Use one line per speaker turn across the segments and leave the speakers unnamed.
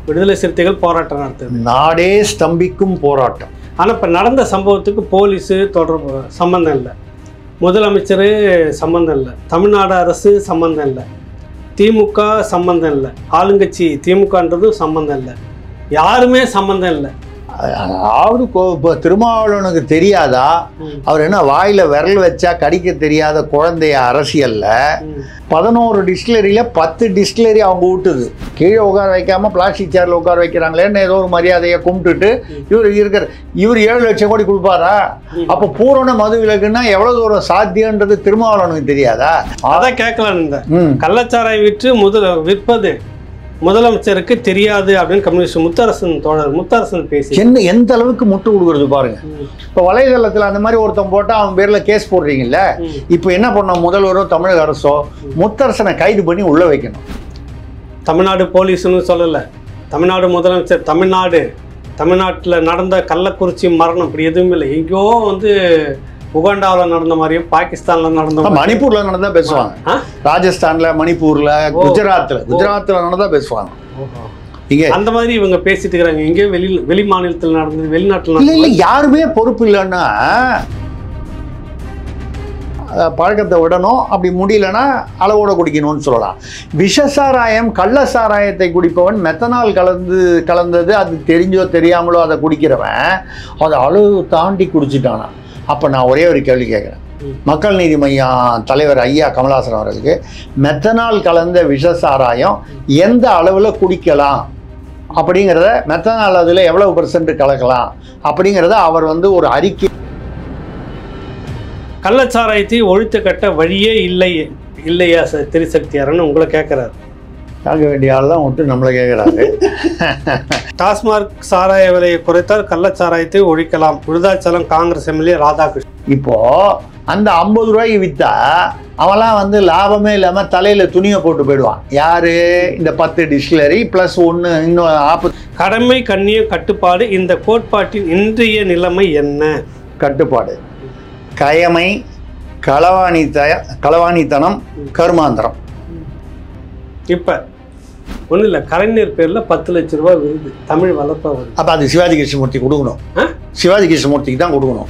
விடுதலை சிறுத்தைகள் போராட்டம் நடத்துது
நாடே ஸ்தம்பிக்கும் போராட்டம்
ஆனால் இப்போ நடந்த சம்பவத்துக்கு போலீஸு தொடர்பு சம்மந்தம் இல்லை முதலமைச்சர் சம்மந்தம் இல்லை தமிழ்நாடு அரசு சம்மந்தம் இல்லை திமுக சம்மந்தம் இல்லை ஆளுங்கட்சி திமுகன்றதும் சம்மந்தம் இல்லை யாருமே சம்மந்தம் இல்லை
அதாவது கொ- இப்போ திருமாவளவனுக்கு தெரியாதா
ம்.
அவர் என்ன வாயில விரல் வச்சா கடிக்க தெரியாத குழந்தைய அரசியல்ல
ம்.
பதினோரு டிஸ்டிலரியில பத்து டிஸ்டிலரி அவங்க விட்டுது கீழே உட்கார வைக்காம பிளாஸ்டிக் சேர்ல உட்கார வைக்கிறாங்களேன்னு ஏதோ ஒரு மரியாதையை கும்பிட்டுட்டு இவர் இருக்கிற இவர் ஏழு லட்சம் கோடி கொடுப்பாரா
ம்.
அப்ப பூரண மது விலக்குன்னா எவ்வளவு தூரம் சாத்தியன்றது திருமாவளவனுக்கு தெரியாதா
அதான் கேட்கலான்னு இருந்தேன்
ம்
கள்ளச்சாராயம் விற்று முதல் விற்பது முதலமைச்சருக்கு தெரியாது அப்படின்னு கம்யூனிஸ்ட் முத்தரசன் தோழர் முத்தரசன் பேசி
என்ன எந்த அளவுக்கு முட்டு கொடுக்குறது பாருங்க
ம்.
இப்போ வலைதளத்தில் அந்த மாதிரி ஒருத்தன் போட்டால் அவன் பேரில் கேஸ் போடுறீங்கல்ல
ம்.
இப்போ என்ன பண்ணோம் முதல்வரோ தமிழக அரசோ முத்தரசனை கைது பண்ணி உள்ள வைக்கணும்
தமிழ்நாடு போலீஸ்னு சொல்லலை தமிழ்நாடு முதலமைச்சர் தமிழ்நாடு தமிழ்நாட்டில் நடந்த கள்ளக்குறிச்சி மரணம் இப்படி எதுவுமே இல்லை எங்கேயோ வந்து உகாண்டாவில் நடந்த மாதிரியும் பாகிஸ்தானில் நடந்த மாதிரியும்
மணிப்பூர்ல நடந்தா பேசுவாங்க
ஆ?
ராஜஸ்தான்ல மணிப்பூர்ல
ஓ.
குஜராத்ல குஜராத்ல நடந்தா பேசுவாங்க இங்க
அந்த மாதிரி இவங்க பேசிட்டு இருக்கிறாங்க எங்கேயோ வெளி வெளி மாநிலத்தில் நடந்தது வெளிநாட்டில்
இல்ல இல்ல
நடந்தது
யாருமே பொறுப்பு இல்லைன்னா அஹ், பழக்கத்தை விடணும் அப்படி முடியலன்னா அளவோட குடிக்கணும்னு சொல்லலாம் விஷ சாராயம் கள்ள சாராயத்தை குடிப்பவன் மெத்தனால் கலந்து கலந்தது அது தெரிஞ்சோ தெரியாமலோ அதை குடிக்கிறவன் அதை அளவு தாண்டி குடிச்சிட்டானா அப்போ நான் ஒரே ஒரு கேள்வி கேட்குறேன்
ம்.
மக்கள் நீதி மையம் தலைவர் ஐயா கமலாசன் அவர்களுக்கு மெத்தனால் கலந்த விஷ சாராயம் எந்த அளவில் குடிக்கலாம் அப்படிங்கிறத மெத்தனால் அதில் எவ்வளவு பெர்சன்ட் கலக்கலாம் அப்படிங்கிறத அவர் வந்து ஒரு அறிக்கை
கள்ளச்சாராயத்தை ஒழித்து கட்ட வழியே இல்லை இல்லையா சார் திருசக்தியாரன்னு உங்களை கேட்குறாரு
கேட்க வேண்டிய ஆள் தான் விட்டு நம்மளை கேட்குறாரு
டாஸ்மார்க் சாராய விலையை குறைத்தால் கள்ளச்சாராயத்தை ஒழிக்கலாம் விருதாச்சலம் காங்கிரஸ் எம்எல்ஏ ராதாகிருஷ்ணன்
இப்போ அந்த ஐம்பது ரூபாய்க்கு விற்றா அவன்லாம் வந்து லாபமே இல்லாமல் தலையில் துணியை போட்டு போயிடுவான் யாரு இந்த பத்து டிஸ்டிலரி ப்ளஸ் ஒன்று இன்னும் ஆப்பு
கடமை கண்ணிய கட்டுப்பாடு இந்த கோட்பாட்டின் இன்றைய நிலைமை என்ன
கட்டுப்பாடு கயமை களவாணித்த களவாணித்தனம் கருமாந்திரம்
இப்போ ஒன்றும் இல்லை கலைஞர் பேரில் பத்து லட்ச ரூபாய் விருது தமிழ் வளர்ப்பா வருது
அப்போ அது சிவாஜி கிருஷ்ணமூர்த்தி கொடுக்கணும்
ஆ?
சிவாஜி கிருஷ்ணமூர்த்திக்கு தான் கொடுக்கணும்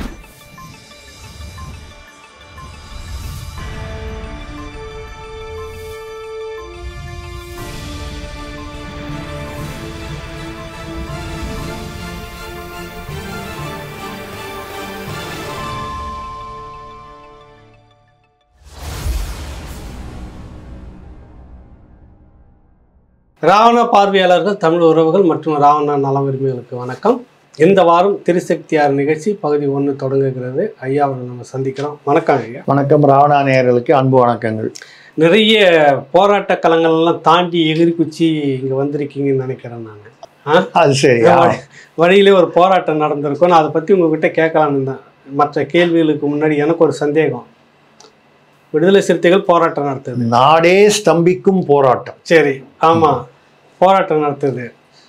ராவண பார்வையாளர்கள் தமிழ் உறவுகள் மற்றும் ராவண நல உரிமைகளுக்கு வணக்கம் இந்த வாரம் திருசக்தியார் நிகழ்ச்சி பகுதி ஒன்று தொடங்குகிறது ஐயா அவர்கள் நம்ம சந்திக்கிறோம் வணக்கம் ஐயா
வணக்கம் ராவணா நேயர்களுக்கு அன்பு வணக்கங்கள்
நிறைய போராட்ட களங்கள்லாம் தாண்டி எகிரி குச்சி இங்கே வந்திருக்கீங்கன்னு நினைக்கிறேன் நான் ஆ
அது சரி ஆ.
வழியிலே ஒரு போராட்டம் நடந்திருக்கும் நான் அதை பற்றி உங்ககிட்ட கேட்கலான்னு தான் மற்ற கேள்விகளுக்கு முன்னாடி எனக்கு ஒரு சந்தேகம் விடுதலை சிறுத்தைகள் போராட்டம் நடத்துது
நாடே ஸ்தம்பிக்கும் போராட்டம்
சரி ஆமாம் போராட்டம் நடத்துது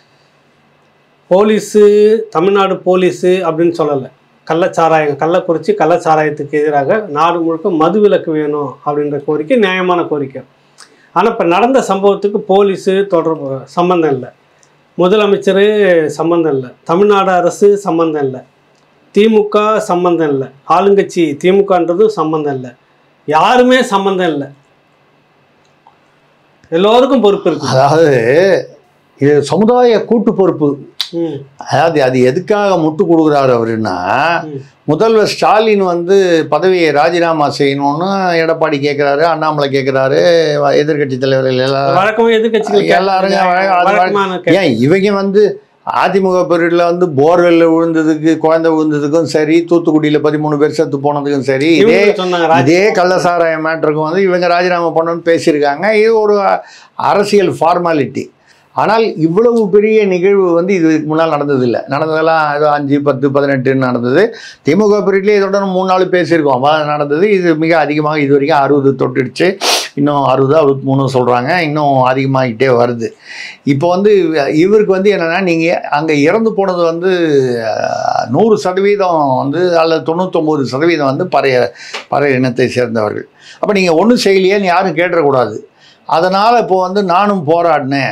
போலீஸு தமிழ்நாடு போலீஸு அப்படின்னு சொல்லலை கள்ளச்சாராயம் கள்ளக்குறிச்சி கள்ளச்சாராயத்துக்கு எதிராக நாடு முழுக்க மதுவிலக்கு வேணும் அப்படின்ற கோரிக்கை நியாயமான கோரிக்கை ஆனால் இப்போ நடந்த சம்பவத்துக்கு போலீஸு தொடர்பு சம்மந்தம் இல்லை முதலமைச்சர் சம்மந்தம் இல்லை தமிழ்நாடு அரசு சம்மந்தம் இல்லை திமுக சம்மந்தம் இல்லை ஆளுங்கட்சி திமுகன்றதும் சம்மந்தம் இல்லை யாருமே சம்மந்தம் இல்லை எல்லோருக்கும் பொறுப்பு இருக்கு
அதாவது இது சமுதாய கூட்டு பொறுப்பு
ம்,
அதாவது அது எதுக்காக முட்டு கொடுக்குறாரு அவருன்னா
ம்.
முதல்வர் ஸ்டாலின் வந்து பதவியை ராஜினாமா செய்யணும்னு எடப்பாடி கேட்குறாரு அண்ணாமலை கேட்குறாரு எதிர்கட்சி தலைவர்கள் எல்லாரும்
வழக்கமா எதிர்கட்சிகள்
எல்லாரும் அது வழ-
வழக்கமான கே-
ஏன் இவங்க வந்து அதிமுக பீரியட்ல வந்து போர்வெல்ல விழுந்ததுக்கு குழந்தை விழுந்ததுக்கும் சரி தூத்துக்குடியில பதிமூணு பேர் செத்து போனதுக்கும் சரி இதே
இவங்க சொன்னாங்க ராஜ்-
இதே கள்ளசாராய மேட்டருக்கும் வந்து இவங்க ராஜினாமா பண்ணணும்னு பேசியிருக்காங்க இது ஒரு அ- அரசியல் ஃபார்மாலிட்டி ஆனால் இவ்வளவு பெரிய நிகழ்வு வந்து இதுக்கு முன்னால் நடந்ததில்லை நடந்ததெல்லாம் ஏதோ அஞ்சு பத்து பதினெட்டுன்னு நடந்தது திமுக பீரியட்லேயே இதோட நம்ம மூணு நாள் பேசியிருக்கோம் வ- நடந்தது இது மிக அதிகமாக இது வரைக்கும் அறுபது தொட்டுடுச்சு இன்னும் அறுபது அறுபத்தி மூணு சொல்கிறாங்க இன்னும் அதிகமாகிட்டே வருது இப்போ வந்து இவருக்கு வந்து என்னென்னா நீங்கள் அங்கே இறந்து போனது வந்து அஹ், நூறு சதவீதம் வந்து அல்லது தொண்ணூத்தொம்பது சதவீதம் வந்து பறைய பறைய இனத்தை சேர்ந்தவர்கள் அப்போ நீங்கள் ஒன்றும் செய்யலையேன்னு யாரும் கேட்டுறக்கூடாது அதனால் இப்போ வந்து நானும் போராடினேன்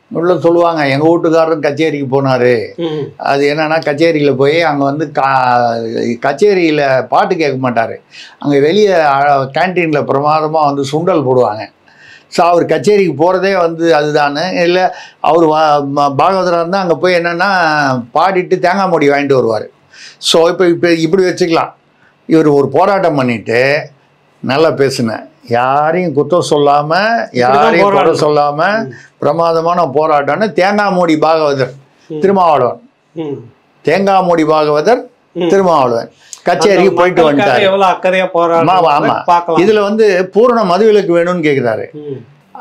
உள்ள சொல்லுவாங்க எங்கள் வீட்டுக்காரரும் கச்சேரிக்கு போனார்
ம்
அது என்னன்னா கச்சேரியில் போய் அங்கே வந்து கா கச்சேரியில் பாட்டு கேட்க மாட்டார் அங்கே வெளியே கேன்டீனில் பிரமாதமாக வந்து சுண்டல் போடுவாங்க ஸோ அவர் கச்சேரிக்கு போகிறதே வந்து அதுதானே இல்லை அவர் பாகவதராக இருந்தால் அங்கே போய் என்னென்னா பாடிட்டு தேங்காய் மூடி வாங்கிட்டு வருவார் ஸோ இப்போ இப்போ இப்படி வச்சுக்கலாம் இவர் ஒரு போராட்டம் பண்ணிட்டு நல்லா பேசினேன் யாரையும் குத்தம் சொல்லாமல் யாரையும் குறை
போராடணும்.
சொல்லாமல் பிரமாதமான போராட்டம்னு தேங்காய் மூடி பாகவதர் திருமாவளவன்
ம்
தேங்காய் மூடி பாகவதர்
ம்.
திருமாவளவன் கச்சேரிக்கு
அந்த
போயிட்டு
மக்களுக்காக
வந்துட்டாரு
எவ்வளவு அக்கறையா
ஆமா, ஆமா.
போராடுறாங்க பார்க்கலாம்
இதுல வந்து பூரண மதுவிலக்கு வேணும்னு கேக்குறாரு
ம்,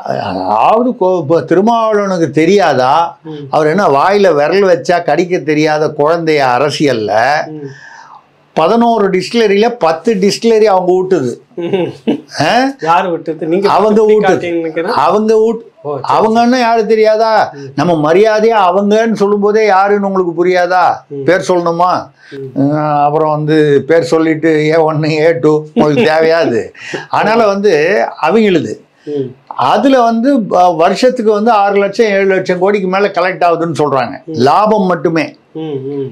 அதாவது கோ- இப்ப திருமாவளவனுக்கு தெரியாதா
ம்,
அவர் என்ன வாயில விரல் வச்சா கடிக்க தெரியாத குழந்தைய அரசியல்ல
ம்,
பதினோரு டிஸ்டிலரியில பத்து டிஸ்டிலரி அவங்க ஊட்டுது
ம்.
ஆ?
யாரு விட்டது நீங்க
அவங்க
சுட்டி
வீட்டு-
காட்டின்னு நினைக்கிறேன்.
அவங்க ஊட்
ஓ, சரி.
அவங்கன்னு யாரு தெரியாதா நம்ம மரியாதையா அவங்கன்னு சொல்லும்போதே யாருன்னு உங்களுக்கு புரியாதா பேர் சொல்லணுமா
ம்.
அஹ் அப்புறம் வந்து பேர் சொல்லிட்டு ஏ ஒன்று ஏ டூ உங்களுக்கு தேவையாது அதனால வந்து அவங்களுது
ம்,
அதுல வந்து ப- வருஷத்துக்கு வந்து ஆறு லட்சம் ஏழு லட்சம் கோடிக்கு மேல கலெக்ட் ஆகுதுன்னு சொல்றாங்க லாபம் மட்டுமே
ம், ம்.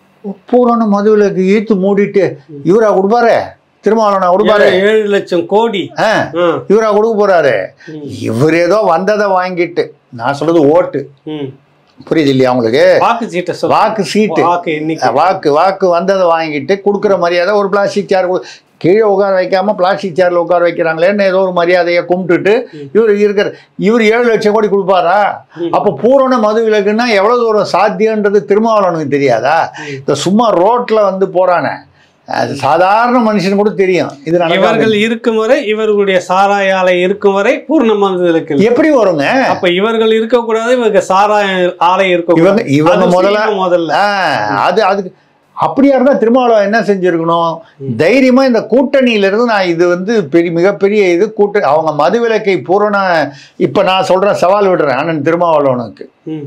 பூரண மதுவிலக்கு ஈர்த்து மூடிட்டு இவரா கொடுப்பாரு திருமாவளவனா கொடுப்பாரு
ஏழு- ஏழு லட்சம் கோடி
ஆ,
ஆ,
இவரா கொடுக்க போறாரு
ம்,
இவர் ஏதோ வந்ததை வாங்கிட்டு நான் சொல்றது ஓட்டு
ம்.
புரியுது இல்லையா உங்களுக்கு
வாக்கு சீட்டை சொல்ல
வாக்கு சீட்டு
வாக்கு எண்ணிக்கை
வாக்கு வாக்கு வந்ததை வாங்கிட்டு கொடுக்குற மரியாதை ஒரு பிளாஸ்டிக் சேர் கீழே உட்கார வைக்காம பிளாஸ்டிக் சேர்ல உட்கார வைக்கிறாங்களேன்னு ஏதோ ஒரு மரியாதையை கும்பிட்டுட்டு இவர் இருக்கிற இவர் ஏழு லட்சம் கோடி கொடுப்பாரா அப்போ பூரண மது விலக்குன்னா எவ்வளவு தூரம் சாத்தியன்றது திருமாவளவனுக்கு தெரியாதா இந்த சும்மா ரோட்ல வந்து போறானே அது சாதாரண மனுஷன் கூட தெரியும் இது நடக்காது
இவர்கள் இருக்கும் வரை இவர்களுடைய சாராய ஆலை இருக்கும் வரை பூர்ணமானதுக்கு இல்லை.
எப்படி வருங்க
அப்ப இவர்கள் இருக்கக்கூடாது இவங்க சாராய ஆலை
இவங்க
இருக்கக்கூடாது
இவங்க
அது
முதல்ல
செய்யணும் முதல்ல
ஆ, அது அதுக்கு அப்படியா இருந்தா திருமாவளவன் என்ன செஞ்சிருக்கணும் தைரியமா இந்த கூட்டணியில இருந்து நான் இது வந்து பெரிய மிகப்பெரிய இது கூட்ட அவங்க மதுவிலக்கை பூரண இப்ப நான் சொல்றேன் சவால் விடுறேன் அண்ணன் திருமாவளவனுக்கு
ம்,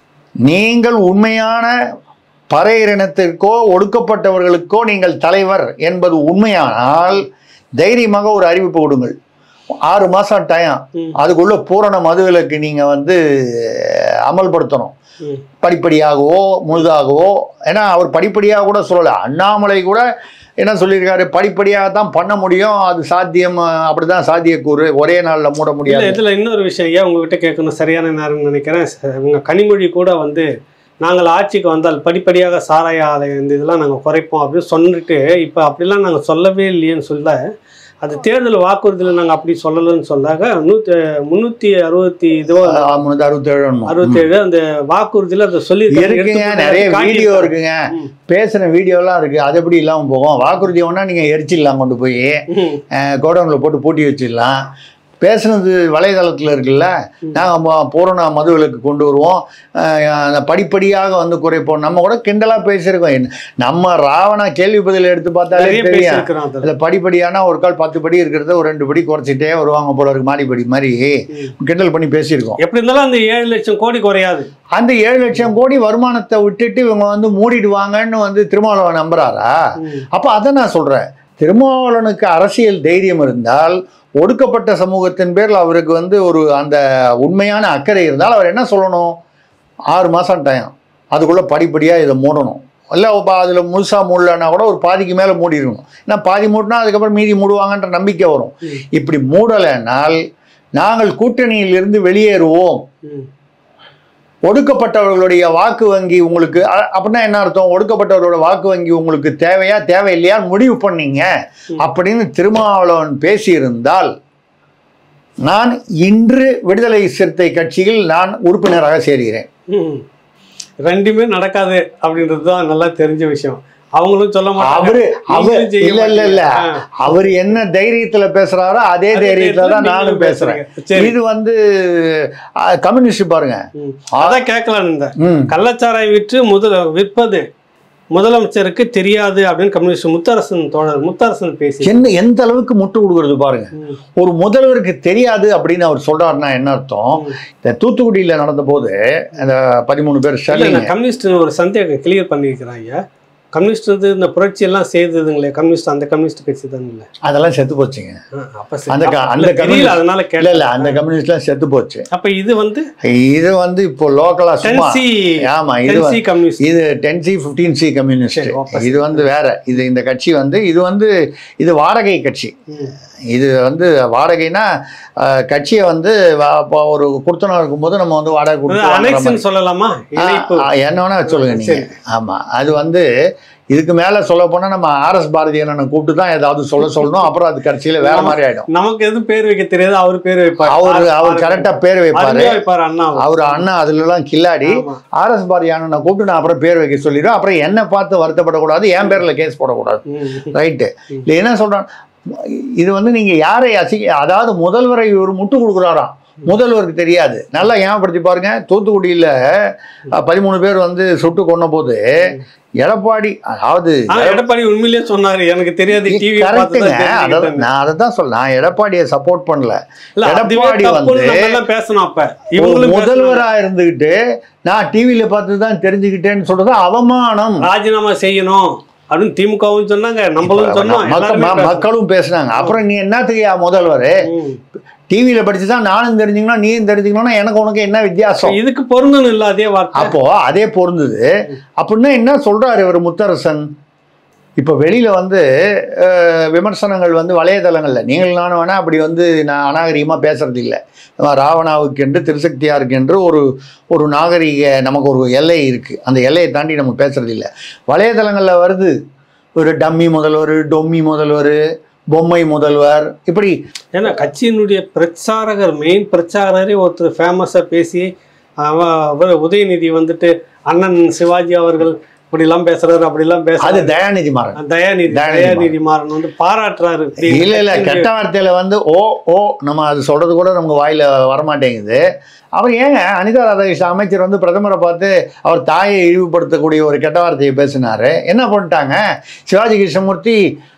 நீங்கள் உண்மையான பறையினத்திற்கோ ஒடுக்கப்பட்டவர்களுக்கோ நீங்கள் தலைவர் என்பது உண்மையானால் தைரியமாக ஒரு அறிவிப்பு கொடுங்கள் ஆறு மாசம் டைம்
ம்,
அதுக்குள்ள பூரண மதுவிலக்கு நீங்க வந்து அமல்படுத்தணும்
ம்.
படிப்படியாகவோ முழுதாகவோ ஏன்னா அவர் படிப்படியாக கூட சொல்லலை அண்ணாமலை கூட என்ன சொல்லியிருக்காரு படிப்படியாக தான் பண்ண முடியும் அது சாத்தியம் அஹ், அப்படிதான் சாத்தியக்கூறு ஒரே நாளில் மூட
இல்ல
முடியாது
இதுல இன்னொரு விஷயம் ஏன் உங்ககிட்ட கேட்கணும் சரியான நேரம்னு நினைக்கிறேன் ச- உங்க கனிமொழி கூட வந்து நாங்கள் ஆட்சிக்கு வந்தால் படிப்படியாக சாராய ஆலை இந்த இதெல்லாம் நாங்கள் குறைப்போம் அப்படின்னு சொல்லிட்டு இப்போ அப்படிலாம் நாங்கள் சொல்லவே இல்லையேன்னு சொல்ல அது தேர்தல் வாக்குறுதியில் நாங்கள் அப்படி சொல்லலைன்னு சொல்லாக நூற்றி முந்நூற்றி அறுபத்தி இதுவோ
முன்னூத்தி அறுபத்தேழு
அறுபத்தேழு அந்த வாக்குறுதியில் அதை சொல்லி
இருக்குங்க நிறைய வீடியோ இருக்குங்க
ம்.
பேசின வீடியோலாம் இருக்கு அது எப்படி இல்லாமல் போகும் வாக்குறுதி ஒன்றா நீங்கள் எரிச்சிடலாம் கொண்டு போய் கோடவுனில் போட்டு பூட்டி வச்சிடலாம் பேசுனது வலைதளத்தில் இருக்குல்ல நாங்கள் பூரண மதுவிலக்கு கொண்டு வருவோம் அஹ் அந்த படிப்படியாக வந்து குறைப்போம் நம்ம கூட கிண்டலாக பேசியிருக்கோம் என்ன- நம்ம ராவணா கேள்வி பதில் எடுத்து பார்த்தாலே
நிறைய
தெரியும்
பேசியிருக்கிறோம் அதில்
அதில் படிப்படியான ஒரு கால் பத்து படி இருக்கிறத ஒரு ரெண்டு படி குறைச்சிட்டே வருவாங்க போல இருக்கு மாடிப்படி மாதிரி கிண்டல் பண்ணி பேசியிருக்கோம்
எப்படி இருந்தாலும் அந்த ஏழு லட்சம் கோடி குறையாது
அந்த ஏழு லட்சம் கோடி வருமானத்தை விட்டுட்டு இவங்க வந்து மூடிடுவாங்கன்னு வந்து திருமாவளவன் நம்புறாரா
ம்.
அப்போ அதை நான் சொல்கிறேன் திருமாவளவனுக்கு அரசியல் தைரியம் இருந்தால் ஒடுக்கப்பட்ட சமூகத்தின் பேரில் அவருக்கு வந்து ஒரு அந்த உண்மையான அக்கறை இருந்தால் அவர் என்ன சொல்லணும் ஆறு மாதம் டைம் அதுக்குள்ளே படிப்படியாக இதை மூடணும் இல்லை இப்போ அதில் முழுசாக மூடலன்னா கூட ஒரு பாதிக்கு மேலே மூடிடணும் ஏன்னா பாதி மூடினா அதுக்கப்புறம் மீதி மூடுவாங்கன்ற நம்பிக்கை வரும்
ம்.
இப்படி மூடலைனால் நாங்கள் கூட்டணியில் இருந்து வெளியேறுவோம்
ம்.
ஒடுக்கப்பட்டவர்களுடைய வாக்கு வங்கி உங்களுக்கு அ- அப்படின்னா என்ன அர்த்தம் ஒடுக்கப்பட்டவர்களோட வாக்கு வங்கி உங்களுக்கு தேவையா தேவையில்லையா முடிவு பண்ணீங்க அப்படின்னு திருமாவளவன் பேசியிருந்தால் நான் இன்று விடுதலை சிறுத்தை கட்சியில் நான் உறுப்பினராக சேர்கிறேன்
ம். ரெண்டுமே நடக்காது அப்படின்றது தான் நல்லா தெரிஞ்ச விஷயம் அவங்களும் சொல்ல மாட்டாங்க
அவரு அவர்
நீங்களும் செய்ய
இல்ல இல்ல இல்ல
மாட்டீங்க. ஆ.
அவர் என்ன தைரியத்துல பேசுறாரோ அதே
அதே
தைரியத்துல தான்
தைரியத்துல
நானும்
நீங்களும்
பேசுறேன்
பேசுறீங்க. சரி.
இது வந்து அஹ், கம்யூனிஸ்ட் பாருங்க
ம். அதான் கேட்கலாம் இந்த
ம்
கள்ளச்சாராயம் விற்று முதல் விற்பது முதலமைச்சருக்கு தெரியாது அப்படின்னு கம்யூனிஸ்ட் முத்தரசன் தோழர் முத்தரசன் பேசி
என்ன எந்த அளவுக்கு முட்டு கொடுக்கறது பாருங்க
ம்.
ஒரு முதல்வருக்கு தெரியாது அப்படின்னு அவர் சொல்றாருன்னா என்ன அர்த்தம்
ம்.
இந்த தூத்துக்குடியில நடந்த போது அந்த பதிமூணு பேர்
இல்ல
ஸ்டர்லிங்
நான் கம்யூனிஸ்ட் ஒரு சந்தேகம் கிளியர் பண்ணியிருக்கிறேன் ஐயா கம்யூனிஸ்ட் வந்து இந்த புரட்சி எல்லாம் செய்ததுங்களே கம்யூனிஸ்ட் அந்த கம்யூனிஸ்ட் கட்சி தானுங்களே
அதெல்லாம் செத்து போச்சுங்க
ஆ, அப்ப சரி.
அந்த க-
அப்ப
அந்த
இல்ல, தெரியல
கம்யூனிஸ்ட்
அதனால
இல்ல
கேட்டேன்
இல்ல அந்த கம்யூனிஸ்ட்லாம் செத்து போச்சு
அப்ப இது வந்து
இது வந்து இப்போ லோக்கலா சும்மா
டென்சி
ஆமா இது
டென்சி
வந்து-
கம்யூனிஸ்ட்
இது ten C fifteen C communist
சரி, opposite.
இது வந்து வேற இது இந்த கட்சி வந்து இது வந்து இது வாடகை கட்சி
ம்.
இது வந்து வாடகைனா அஹ், கட்சியை வந்து வா- இப்போ ஒரு குடுத்தனம் இருக்கும்போது நம்ம வந்து வாடகை கொடுத்து வாங்குற மாதிரி.
அனெக்ஷன் சொல்லலாமா இணைப்பு
ஆ, ஆ, என்ன வேணா சொல்லுங்க நீங்க
சரி.
ஆமா அது வந்து இதுக்கு மேல சொல்ல போனா நம்ம ஆர்எஸ் பாரதி அண்ணனை கூப்பிட்டு தான் ஏதாவது சொல்ல சொல்லணும் அப்புறம் அது கடைசியில வேற மாதிரி ஆயிடும்
நமக்கு எதுவும் பேர் வைக்க தெரியாது அவர் பேர் வைப்பார்
அவர் அவர் கரெக்டா பேர் வைப்பாரு
அருமையா வைப்பார் அண்ணா
அவர் அண்ணா அதுல எல்லாம் கில்லாடி
ஆமா.
ஆர்எஸ் பாரதி அண்ணனை கூப்பிட்டு நான் அப்புறம் பேர் வைக்க சொல்லிடுவேன் அப்புறம் என்ன பார்த்து வருத்தப்படக்கூடாது என் பேர்ல கேஸ் போடக்கூடாது
ம்.
ரைட்டு இல்லை என்ன சொல்றான் இது வந்து நீங்க யாரை அசிங்க அதாவது முதல்வரை இவர் முட்டு கொடுக்குறாராம் முதல்வருக்கு தெரியாது நல்லா ஏமாப்படுத்தி பாருங்க தூத்துக்குடியில அஹ், பதிமூணு பேர் வந்து சுட்டு கொன்ன போது எடப்பாடி அதாவது
ஆனா எடப்பாடி உண்மையிலேயே சொன்னாரு எனக்கு தெரியாது டிவி
கரெக்டுங்க அதான் நான் அதை தான் சொல்ல நான் எடப்பாடியை சப்போர்ட் பண்ணல
இல்ல அதுவே
எடப்பாடி
தப்புன்னு
வந்து
நம்ம எல்லாம் பேசணும் அப்ப
ஒரு
இவங்களும்
முதல்வரா இருந்துகிட்டு நான் டிவியில பார்த்து தான் தெரிஞ்சுக்கிட்டேன்னு சொல்றது அவமானம்
பேசணும். ராஜினாமா செய்யணும் அப்படின்னு திமுகவும் சொன்னாங்க நம்மளும் சொன்னோம்
மக்கள்
எல்லாருமே
ம-
பேசணும்.
மக்களும் பேசுனாங்க அப்புறம் நீ என்னத்துக்கு முதல்வர்
ம்.
டிவியில படிச்சு தான் நானும் தெரிஞ்சுக்கணும் நீயும் தெரிஞ்சுக்கணும்னா எனக்கு உனக்கு என்ன வித்தியாசம்
இதுக்கு பொருந்தணும் இல்ல அதே வார்த்தை
அப்போ அதே பொருந்தது அப்படின்னா என்ன சொல்றாரு இவர் முத்தரசன் இப்போ வெளியில வந்து அஹ், விமர்சனங்கள் வந்து வலைதளங்கள்ல நீங்கள் நானும் வேணா அப்படி வந்து நான் அநாகரிகமா பேசுறது இல்லை ராவணாவுக்கு என்று திருசக்தியாருக்கு என்று ஒரு ஒரு நாகரிக நமக்கு ஒரு எல்லை இருக்கு அந்த எல்லையை தாண்டி நம்ம பேசுறது இல்லை வலைதளங்கள்ல வருது ஒரு டம்மி முதல்வர் டொம்மி முதல்வர் பொம்மை முதல்வர் இப்படி
ஏன்னா கட்சியினுடைய பிரச்சாரகர் மெயின் பிரச்சாரரே ஒருத்தர் ஃபேமஸாக பேசி அவ- அவர் உதயநிதி வந்துட்டு அண்ணன் சிவாஜி அவர்கள் இப்படிலாம் பேசுறாரு அப்படிலாம்
அது
பேசுறாரு
தயாநிதி மாறன்
தயாநிதி
தயாநிதி
தயாநிதி மாறன் வந்து பாராட்டுறாரு இப்படி
இல்ல இல்ல கெட்ட வார்த்தையில வந்து ஓ ஓ நம்ம அது சொல்றது கூட நமக்கு வாயில வரமாட்டேங்குது அவர் ஏங்க அனிதா ராதாகிருஷ்ணன் அமைச்சர் வந்து பிரதமரை பார்த்து அவர் தாயை இழிவுபடுத்தக்கூடிய ஒரு கெட்ட வார்த்தையை பேசினாரு என்ன பண்ணிட்டாங்க சிவாஜி கிருஷ்ணமூர்த்தி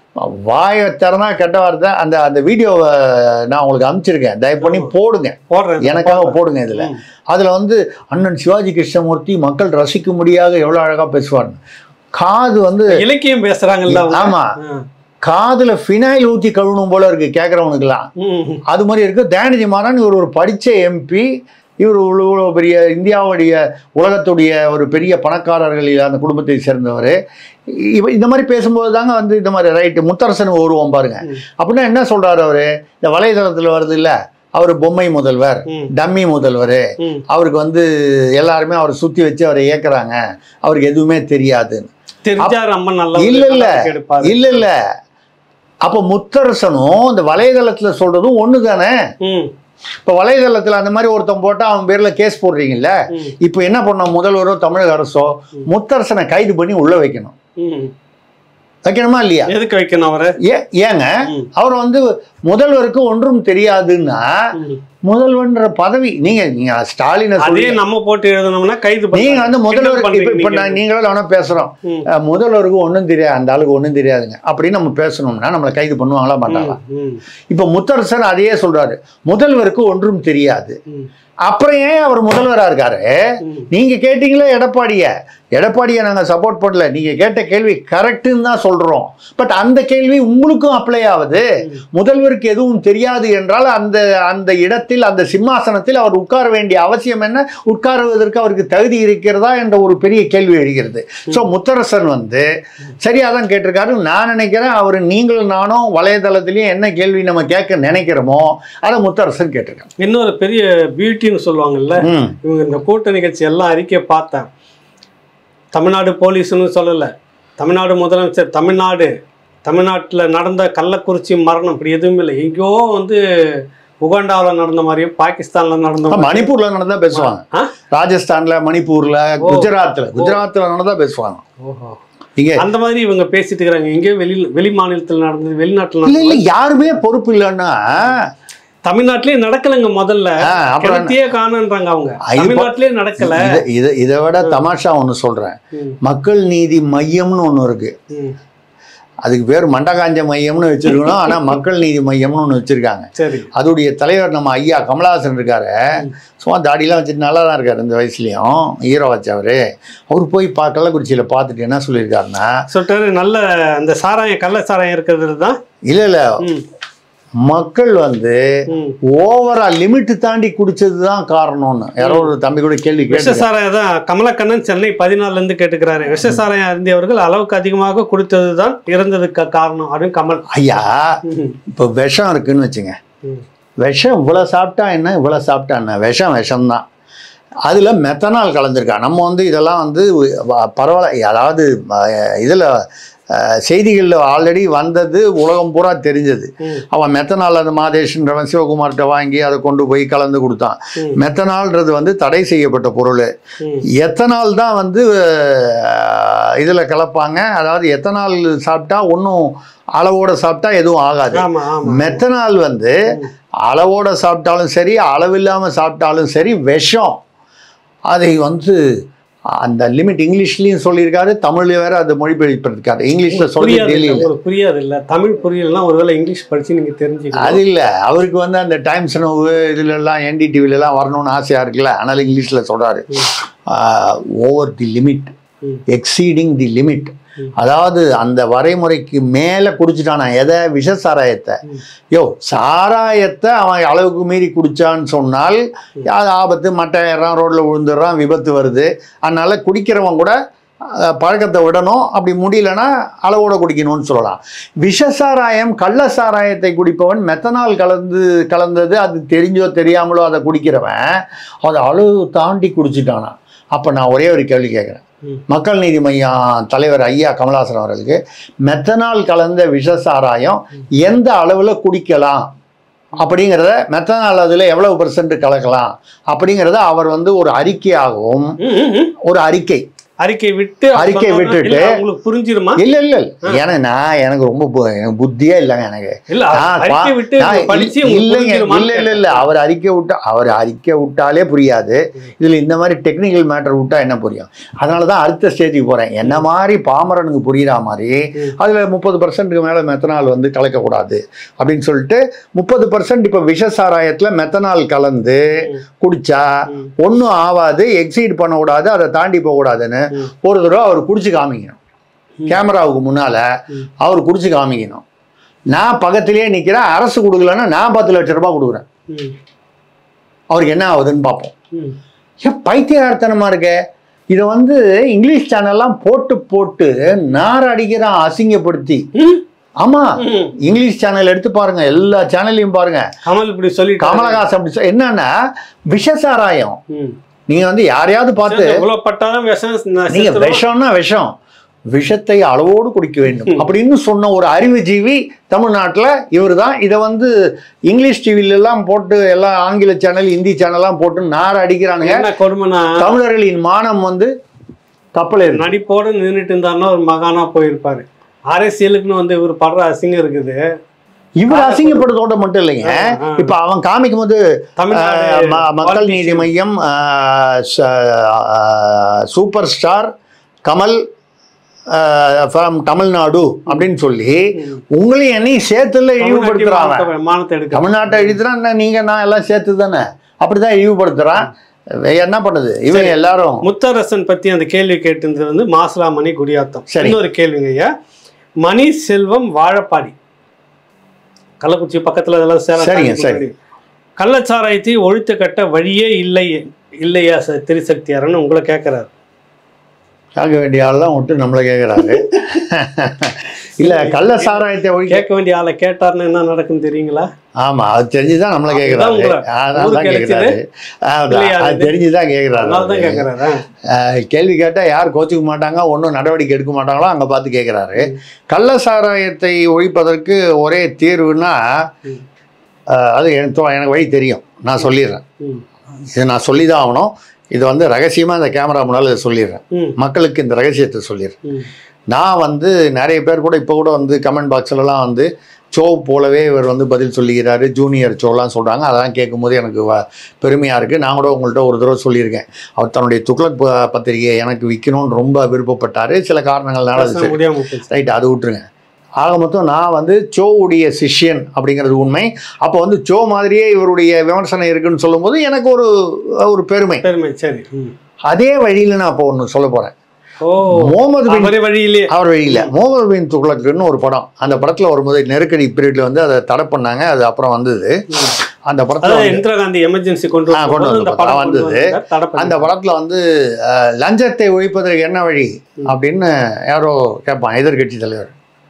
வாயை திறனா கெட்ட வார்த்தை அந்த அந்த வீடியோவை நான் உங்களுக்கு அனுப்பிச்சிருக்கேன் தயவு பண்ணி போடுங்க
போடுறேன்
எனக்காக போடுங்க இதுல
ம்.
அதுல வந்து அண்ணன் சிவாஜி கிருஷ்ணமூர்த்தி மக்கள் ரசிக்கும்படியாக எவ்வளவு அழகா பேசுவார்னு காது வந்து
இலக்கியம் பேசுறாங்கல்ல அவங்க.
ஆமா
ஆ.
காதுல ஃபினாயில் ஊத்தி கழுவணும் போல இருக்கு கேட்கறவனுக்குலாம்
ம்.
அது மாதிரி இருக்கு தயாநிதி மாறன் இவர் ஒரு படிச்ச எம்பி இவர் இவ்வளோ இவ்வளோ பெரிய இந்தியாவுடைய உலகத்துடைய ஒரு பெரிய பணக்காரர்களில் அந்த குடும்பத்தை சேர்ந்தவர் இவ இந்த மாதிரி பேசும்போது தாங்க வந்து இந்த மாதிரி ரைட்டு முத்தரசன் உருவம் பாருங்க
ம்.
அப்படின்னா என்ன சொல்றாரு அவரு இந்த வலைதளத்தில் வருது இல்ல அவர் பொம்மை முதல்வர்
ம்.
டம்மி முதல்வர்
ம்.
அவருக்கு வந்து எல்லாருமே அவரை சுத்தி வச்சு அவரை இயக்குறாங்க அவருக்கு எதுவுமே தெரியாதுன்னு
தெரிஞ்சா ரொம்ப நல்ல
இல்ல, இல்ல.
எடுப்பாரு
இல்ல இல்ல அப்ப முத்தரசனும் இந்த வலைதளத்துல சொல்றதும் ஒண்ணு தானே
ம்.
இப்ப வலைதளத்துல அந்த மாதிரி ஒருத்தன் போட்டா அவன் பேர்ல கேஸ் போடுறீங்கல்ல
ம்.
இப்போ என்ன பண்ணோம் முதல்வரோ தமிழக அரசோ முத்தரசனை கைது பண்ணி உள்ள வைக்கணும்
ம்.
வைக்கணுமா இல்லையா
எதுக்கு வைக்கணும் அவரை
ஏ ஏங்க
ம்.
அவர் வந்து முதல்வருக்கு ஒன்றும் தெரியாதுன்னா
ம்.
முதல்வர்ன்ற பதவி நீங்க நீங்க ஸ்டாலினை
அதே
சொல்லி
நம்ம போட்டு எழுதணும்னா கைது
நீங்க
பண்றாங்க.
வந்து முதல்வர்
கிண்டல்
இப்ப- இப்ப
பண்றீங்க
நான் நீங்களும் வேணா பேசுறோம்
ம்.
அஹ், முதல்வருக்கு ஒன்றும் தெரியாது அந்த ஆளுக்கு ஒன்றும் தெரியாதுங்க அப்படின்னு நம்ம பேசணும்னா நம்மளை கைது பண்ணுவாங்களா மாட்டாங்களா
ம். ம்.
இப்போ முத்தரசன் அதையே சொல்றாரு முதல்வருக்கு ஒன்றும் தெரியாது
ம்.
அப்புறம் ஏன் அவர் முதல்வரா இருக்காரு
ம்.
நீங்க கேட்டீங்களா எடப்பாடிய எடப்பாடியை நாங்க சப்போர்ட் பண்ணல நீங்க கேட்ட கேள்வி கரெக்டுன்னு தான் சொல்றோம் பட் அந்த கேள்வி உங்களுக்கும் அப்ளை ஆகுது முதல்வருக்கு எதுவும் தெரியாது என்றால் அந்த அந்த இடத்தில் அந்த சிம்மாசனத்தில் அவர் உட்கார வேண்டிய அவசியம் என்ன உட்காருவதற்கு அவருக்கு தகுதி இருக்கிறதா என்ற ஒரு பெரிய கேள்வி எழுகிறது ஸோ முத்தரசன் வந்து சரியா தான் கேட்டிருக்காரு நான் நினைக்கிறேன் அவர் நீங்களும் நானும் வலைதளத்திலையும் என்ன கேள்வி நம்ம கேட்க நினைக்கிறோமோ அதை முத்தரசன் கேட்டிருக்காங்க
இன்னொரு பெரிய பியூட்டின்னு சொல்லுவாங்கல்ல
ம்
இவங்க இந்த கூட்ட நிகழ்ச்சி எல்லாம் அறிக்கையை பார்த்தேன் தமிழ்நாடு போலீஸ்னு சொல்லலை தமிழ்நாடு முதலமைச்சர் தமிழ்நாடு தமிழ்நாட்டில் நடந்த கள்ளக்குறிச்சி மரணம் இப்படி எதுவுமே இல்லை எங்கேயோ வந்து உகாண்டாவில் நடந்த மாதிரியும் பாகிஸ்தானில் நடந்த மாதிரியும்
மணிப்பூர்ல நடந்தா பேசுவாங்க
ஆ?
ராஜஸ்தான்ல மணிப்பூர்ல
ஓ.
குஜராத்ல குஜராத்ல நடந்தா பேசுவாங்க
ஓஹோ
இங்க
அந்த மாதிரி இவங்க பேசிட்டு இருக்கிறாங்க எங்கேயோ வெளி வெளி மாநிலத்தில் நடந்தது வெளிநாட்டில்
இல்ல இல்ல
நடந்தது
யாருமே பொறுப்பு இல்லைன்னா
தமிழ்நாட்டிலே நடக்கலைங்க முதல்ல
ஆ, அப்புறம் என்ன?
கிணத்தியே காணுன்றாங்க அவங்க
இது பா-
தமிழ்நாட்டிலே நடக்கல
இத- இத- இதை விட தமாஷா ஒண்ணு சொல்றேன்
ம்,
மக்கள் நீதி மையம்னு ஒண்ணு இருக்கு
ம்,
அதுக்கு பேர் மண்டகாஞ்ச மையம்னு வச்சிருக்கணும் ஆனால் மக்கள் நீதி மையம்னு ஒன்று வச்சுருக்காங்க
சரி
அதோடைய தலைவர் நம்ம ஐயா கமலஹாசன் இருக்காரு சும்மா தாடிலாம் வச்சுட்டு நல்லா தான் இருக்காரு இந்த வயசுலேயும் ஹீரோ வச்சவர் அவர் போய் பா கள்ளக்குறிச்சியில் பார்த்துட்டு என்ன சொல்லியிருக்காருன்னா
சொல்லிட்டாரு நல்ல அந்த சாராயம் கள்ள சாராயம் இருக்கிறது தான்
இல்லை இல்லை
ம்,
மக்கள் வந்து
ம்.
ஓவரா லிமிட் தாண்டி குடிச்சது தான் காரணம்னு யாரோ ஒரு தம்பி கூட கேள்வி
விஷ
கேட்டு
சாராயம் தான் கமலக்கண்ணன் சென்னை பதினாலுல இருந்து கேட்டுக்கிறாரு விஷ சாராயம் அருந்தியவர்கள் அளவுக்கு அதிகமாக குடித்தது தான் இறந்ததுக்கு காரணம் அப்படின்னு கமல்
ஐயா
ம்,
இப்போ விஷம் இருக்குன்னு வச்சுங்க
ம்.
விஷம் இவ்வளோ சாப்பிட்டா என்ன இவ்வளோ சாப்பிட்டா என்ன விஷம் விஷம்தான் அதில் மெத்தனால் கலந்துருக்கா நம்ம வந்து இதெல்லாம் வந்து வ- பரவாயில்ல அதாவது இதில் செய்திகளில் ஆல்ரெடி வந்தது உலகம் பூரா தெரிஞ்சது
ம்.
அவன் மெத்தனால் அந்த மாதேஷ்ன்றவன் சிவகுமார்கிட்ட வாங்கி அதை கொண்டு போய் கலந்து கொடுத்தான்
ம்.
மெத்தனால்ன்றது வந்து தடை செய்யப்பட்ட பொருள்
ம்.
எத்தனால் தான் வந்து இதில் கலப்பாங்க அதாவது எத்தனால் சாப்பிட்டா ஒன்றும் அளவோட சாப்பிட்டா எதுவும் ஆகாது
ஆமா ஆமா
மெத்தனால் வந்து அளவோட சாப்பிட்டாலும் சரி அளவில்லாமல் சாப்பிட்டாலும் சரி விஷம் அதை வந்து அந்த லிமிட் இங்கிலீஷ்லேயும் சொல்லியிருக்காரு தமிழ்ல வேற அது மொழிபெயர்ப்பிருக்காரு இங்கிலீஷில் சொல்லி
புரியாது இல்ல,
டெல்லியில்
உங்களுக்கு புரியாது இல்ல தமிழ் புரியலன்னா ஒருவேளை இங்கிலீஷ் படிச்சு நீங்க தெரிஞ்சுக்கணும்
அது இல்லை அவருக்கு வந்து அந்த டைம்ஸ் நோவு இதுலெல்லாம் என்டிடிவிலலாம் வரணும்னு ஆசையாக இருக்குல்ல அதனால் இங்கிலீஷில் சொல்கிறாரு ஓவர் தி லிமிட்
ம்.
எக்ஸீடிங் தி லிமிட்
ம்.
அதாவது அந்த வரைமுறைக்கு மேலே குடிச்சிட்டானா எதை விஷ சாராயத்தை
ம்.
யோ சாராயத்தை அவன் அளவுக்கு மீறி குடிச்சான்னு சொன்னால் அது ஆபத்து மட்டை ஏறான் ரோட்டில் விழுந்துடுறான் விபத்து வருது அதனால குடிக்கிறவன் கூட அஹ், பழக்கத்தை விடணும் அப்படி முடியலன்னா அளவோட குடிக்கணும்னு சொல்லலாம் விஷ சாராயம் கள்ள சாராயத்தை குடிப்பவன் மெத்தனால் கலந்து கலந்தது அது தெரிஞ்சோ தெரியாமலோ அதை குடிக்கிறவன் அதை அளவு தாண்டி குடிச்சிட்டானா அப்போ நான் ஒரே ஒரு கேள்வி கேட்குறேன்
ம்.
மக்கள் நீதி மையம் தலைவர் ஐயா கமலஹாசன் அவர்களுக்கு மெத்தனால் கலந்த விஷ சாராயம் எந்த அளவில் குடிக்கலாம் அப்படிங்கிறத மெத்தனால் அதில் எவ்வளவு பெர்சன்ட் கலக்கலாம் அப்படிங்கிறத அவர் வந்து ஒரு அறிக்கையாகவும்
ம், ம், ம்.
ஒரு அறிக்கை
அறிக்கை விட்டு
அறிக்கை
சொன்னோம்னா,
விட்டுட்டு-
இல்ல, உங்களுக்கு புரிஞ்சிருமா
இல்ல இல்ல இல்ல ஏன்னா நான் எனக்கு ரொம்ப பு- எனக்கு புத்தியே இல்லைங்க எனக்கு
இல்ல
நான்
அறிக்கை
பா-
விட்டு
நான்
படிச்சு
இல்ல-
உங்களுக்கு
இல்லைங்க
புரிஞ்சிருமான்னு
இல்ல இல்ல இல்ல அவர் அறிக்கை விட்டா அவர் அறிக்கை விட்டாலே புரியாது இதுல இந்த மாதிரி டெக்னிக்கல் மேட்டர் விட்டா என்ன புரியும் அதனால தான் அடுத்த ஸ்டேஜுக்கு போறேன் என்ன மாதிரி பாமரனுக்கு புரியுற மாதிரி
ம்.
அதுல முப்பது பர்சன்ட்டுக்கு மேல மெத்தனால் வந்து கலக்கக்கூடாது அப்படின்னு சொல்லிட்டு முப்பது பர்சன்ட் இப்ப விஷ சாராயத்துல மெத்தனால் கலந்து
ம்.
குடிச்சா
ம்.
ஒன்றும் ஆகாது எக்ஸீட் பண்ணக்கூடாது அதை தாண்டி போகக்கூடாதுன்னு
ம்.
ஒரு தடவை அவர் குடிச்சு காமிக்கணும்
ம்.
கேமராவுக்கு முன்னால
ம்.
அவர் குடிச்சு காமிக்கணும் நான் பக்கத்திலேயே நிற்கிறேன் அரசு கொடுக்கலன்னா நான் பத்து லட்ச ரூபாய் கொடுக்குறேன்
ம்,
அவருக்கு என்ன ஆகுதுன்னு பார்ப்போம்
ம்.
ஏன் பைத்தியகாரத்தனமா இருக்கே இதை வந்து இங்கிலீஷ் சேனல்லாம் போட்டு போட்டு நார் அடிக்கிறான் அசிங்கப்படுத்தி
ம்,
ஆமா
ம்.
இங்கிலீஷ் சேனல் எடுத்து பாருங்க எல்லா சேனல்லையும் பாருங்க
கமல் இப்படி சொல்லிட்டு
கமலஹாசன் அப்படி சொ- என்னன்னா விஷசாராயம்
ம்.
நீங்க வந்து யாரையாவது பார்த்து
எவ்வளவு பட்டாலும் விஷம் நான்
நீங்க
செத்துருவேன்.
விஷம்னா விஷம் விஷத்தை அளவோடு குடிக்க வேண்டும் அப்படின்னு சொன்ன ஒரு அறிவுஜீவி தமிழ்நாட்டில் இவர் தான் இதை வந்து இங்கிலீஷ் டிவில எல்லாம் போட்டு எல்லாம் ஆங்கில சேனல் இந்தி சேனல்லாம் போட்டு நார அடிக்கிறானுங்க
என்ன கொடுமைனா
தமிழர்களின் மானம் வந்து கப்பல் இருக்கு
நடிப்போடு நின்றுட்டு இருந்தாருன்னா ஒரு மகானா போயிருப்பாரு அரசியலுக்குன்னு வந்து இவர் படுற அசிங்கம் இருக்குது
இவர் அசிங்கப்படுத்தோட மட்டும் இல்லைங்க
ஆ, ஆ.
இப்ப அவன் காமிக்கும் போது
தமிழ்நாடு
அஹ், ம- மக்கள் நீதி மையம் அஹ், ச- அஹ், super star Kamal from Tamil Nadu அப்படின்னு சொல்லி
ம்.
உங்களையும் என்னையும் சேர்த்துல இழிவுபடுத்துறாங்க
தமிழ்நாட்டு மானத்தை எடுக்க
தமிழ்நாட்டை இழுத்துறான் நீங்க நான் எல்லாம் சேர்த்து தானே அப்படிதான் இழிவுபடுத்துறான் வேற என்ன பண்ணுது இவங்க எல்லாரும்
முத்தரசன் பத்தி அந்த கேள்வி கேட்டிருந்தது வந்து மாசிலாமணி குடியாத்தம்
சரி.
இன்னொரு கேள்விங்க ஐயா மணி செல்வம் வாழப்பாடி கள்ளக்குறிச்சி பக்கத்துல இதெல்லாம் சேலம்
சரிங்க,
தாண்டி
சரி.
முன்னாடி. கள்ளச்சாராயத்தை ஒழித்து கட்ட வழியே இல்லை இல்லையா சார் திரிசக்தியாரன்னு உங்களை கேட்கிறாரு
கேட்க வேண்டிய ஆள்லாம் விட்டு நம்மளை கேட்குறாரு இல்ல கள்ள சாராயத்தை ஒழிக்க
கேட்க வேண்டிய ஆளை கேட்டாருன்னு என்ன நடக்கும் தெரியுங்களா
ஆமா அது தெரிஞ்சுதான் நம்மளை
அதுதான்
கேட்குறாரு
உங்களை
அதான்
ஊருக்கு
கேட்குறாரு
இல்லையா,
அது
அது-
தெரிஞ்சுதான்
அதனால தான்
கேட்குறாரு
கேட்கறாரா
அஹ் கேள்வி கேட்டால் யார் கோச்சிக்க மாட்டாங்க ஒன்றும் நடவடிக்கை எடுக்க மாட்டாங்களோ அங்கே பார்த்து கேட்குறாரு
ம்.
கள்ள சாராயத்தை ஒழிப்பதற்கு ஒரே தீர்வுனா
ம்.
அஹ், அது எனக்கு தோ- எனக்கு வழி தெரியும் நான் சொல்லிடுறேன்
ம்.
இது நான் சொல்லி தான் ஆகணும் இது வந்து ரகசியமாக இந்த கேமரா முன்னால் இதை சொல்லிடுறேன்
ம்.
மக்களுக்கு இந்த ரகசியத்தை சொல்லிடுறேன்
ம்.
நான் வந்து நிறைய பேர் கூட இப்போ கூட வந்து கமெண்ட் பாக்ஸ்லலாம் வந்து சோ போலவே இவர் வந்து பதில் சொல்லிக்கிறாரு ஜூனியர் சோலாம் சொல்கிறாங்க அதெல்லாம் கேட்கும்போது எனக்கு வ பெருமையாக இருக்குது நான் கூட உங்கள்கிட்ட ஒரு தடவை சொல்லியிருக்கேன் அவர் தன்னுடைய துக்ளக் ப- பத்திரிகையை எனக்கு விற்கணும்னு ரொம்ப விருப்பப்பட்டார் சில காரணங்கள்னால அது
பேச முடியாம போச்சு.
ரைட் அது விட்டுருங்க ஆக மொத்தம் நான் வந்து சோவுடைய சிஷ்யன் அப்படிங்கிறது உண்மை அப்போ வந்து சோ மாதிரியே இவருடைய விமர்சனம் இருக்குன்னு சொல்லும்போது எனக்கு ஒரு ஒரு பெருமை
பெருமை சரி ம்.
அதே வழியில் நான் இப்போ ஒன்று சொல்ல போகிறேன்
ஓ
முகமது பின்
அவரே வழியிலே
அவர் வழியில் முகமது பின் துக்ளக்குன்னு ஒரு படம் அந்த படத்தில் வரும்போது நெருக்கடி பீரியட்ல வந்து அதை தடை பண்ணாங்க அது அப்புறம் வந்தது அந்த படத்தில்
அதாவது இந்திரா காந்தி எமர்ஜென்சி கொண்டு
ஆ, கொண்டு
வரும்போது இந்த
வந்தப்ப
படம் கொண்டு
வந்தது.
வந்தார், தடை பண்ணி.
அந்த படத்தில் வந்து அஹ், லஞ்சத்தை ஒழிப்பதற்கு என்ன வழி அப்படின்னு யாரோ கேட்பான் எதிர்கட்சி தலைவர்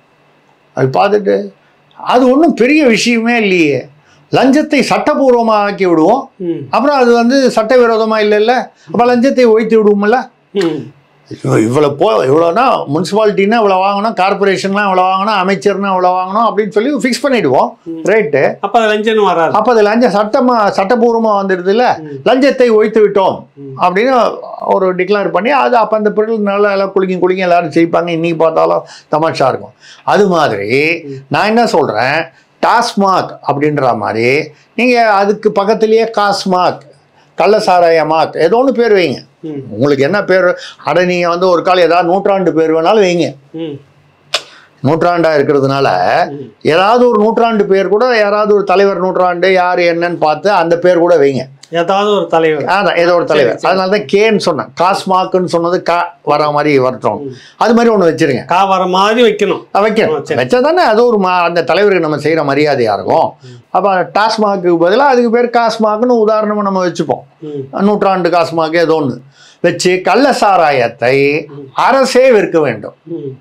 அது பார்த்துட்டு அது ஒன்றும் பெரிய விஷயமே இல்லையே லஞ்சத்தை சட்டபூர்வமாக ஆக்கி விடுவோம்
ம்,
அப்புறம் அது வந்து சட்டவிரோதமாக இல்லைல்ல அப்போ லஞ்சத்தை ஒழித்து விடுவோம்ல
ம்,
இவ்வளோ போ இவ்வளோனா முனிசிபாலிட்டின்னா இவ்வளோ வாங்கணும் கார்பரேஷன்லாம் இவ்வளோ வாங்கணும் அமைச்சர்னா இவ்வளோ வாங்கணும் அப்படின்னு சொல்லி ஃபிக்ஸ் பண்ணிடுவோம் ரேட்டு
அப்ப அது லஞ்சம் வராது
அப்போ அது லஞ்சம் சட்டமாக சட்டபூர்வமாக வந்துடுதுல்ல
ம்.
லஞ்சத்தை ஒழித்து விட்டோம்
ம்.
அப்படின்னு ஒரு டிக்ளேர் பண்ணி அது அப்போ அந்த பிறகு நல்லா எல்லாம் குளிங்க குளிங்க எல்லாரும் செய்ப்பாங்க இன்னைக்கு பார்த்தாலும் தமாஷா இருக்கும் அது மாதிரி நான் என்ன சொல்கிறேன் டாஸ்மாக் அப்படின்ற மாதிரி நீங்கள் அதுக்கு பக்கத்துலேயே காஸ்மாக் கள்ளசாராயமாக் ஏதோ ஒன்று பேர் வைங்க
ம்,
உங்களுக்கு என்ன பேர் அட நீங்கள் வந்து ஒரு கால் ஏதாவது நூற்றாண்டு பேர் வேணாலும் வைங்க
ம்,
நூற்றாண்டாக இருக்கிறதுனால
ம்.
ஏதாவது ஒரு நூற்றாண்டு பேர் கூட யாராவது ஒரு தலைவர் நூற்றாண்டு யார் என்னன்னு பார்த்து அந்த பேர் கூட வைங்க
ஏதாவது ஒரு தலைவர்
அதான் ஏதோ ஒரு தலைவர்
சரி.
அதனால தான் கேன்னு சொன்னேன் காஸ்மாக்குன்னு சொன்னது கா வர மாதிரி வரட்டும் அது மாதிரி ஒன்று வச்சிருங்க
கா வர மாதிரி வைக்கணும்
அது வைக்கணும்
ஆ, சரி.
வச்சா தானே அது ஒரு மா- அந்த தலைவருக்கு நம்ம செய்கிற மரியாதையாக இருக்கும் அப்போ டாஸ்மாக்கு பதிலாக அதுக்கு பேர் காஸ்மாக்குன்னு உதாரணமாக நம்ம வச்சுப்போம்
ம்,
நூற்றாண்டு காஸ்மாக்கு ஏதோ ஒன்று வச்சு கள்ள சாராயத்தை அரசே விற்க வேண்டும்
ம்.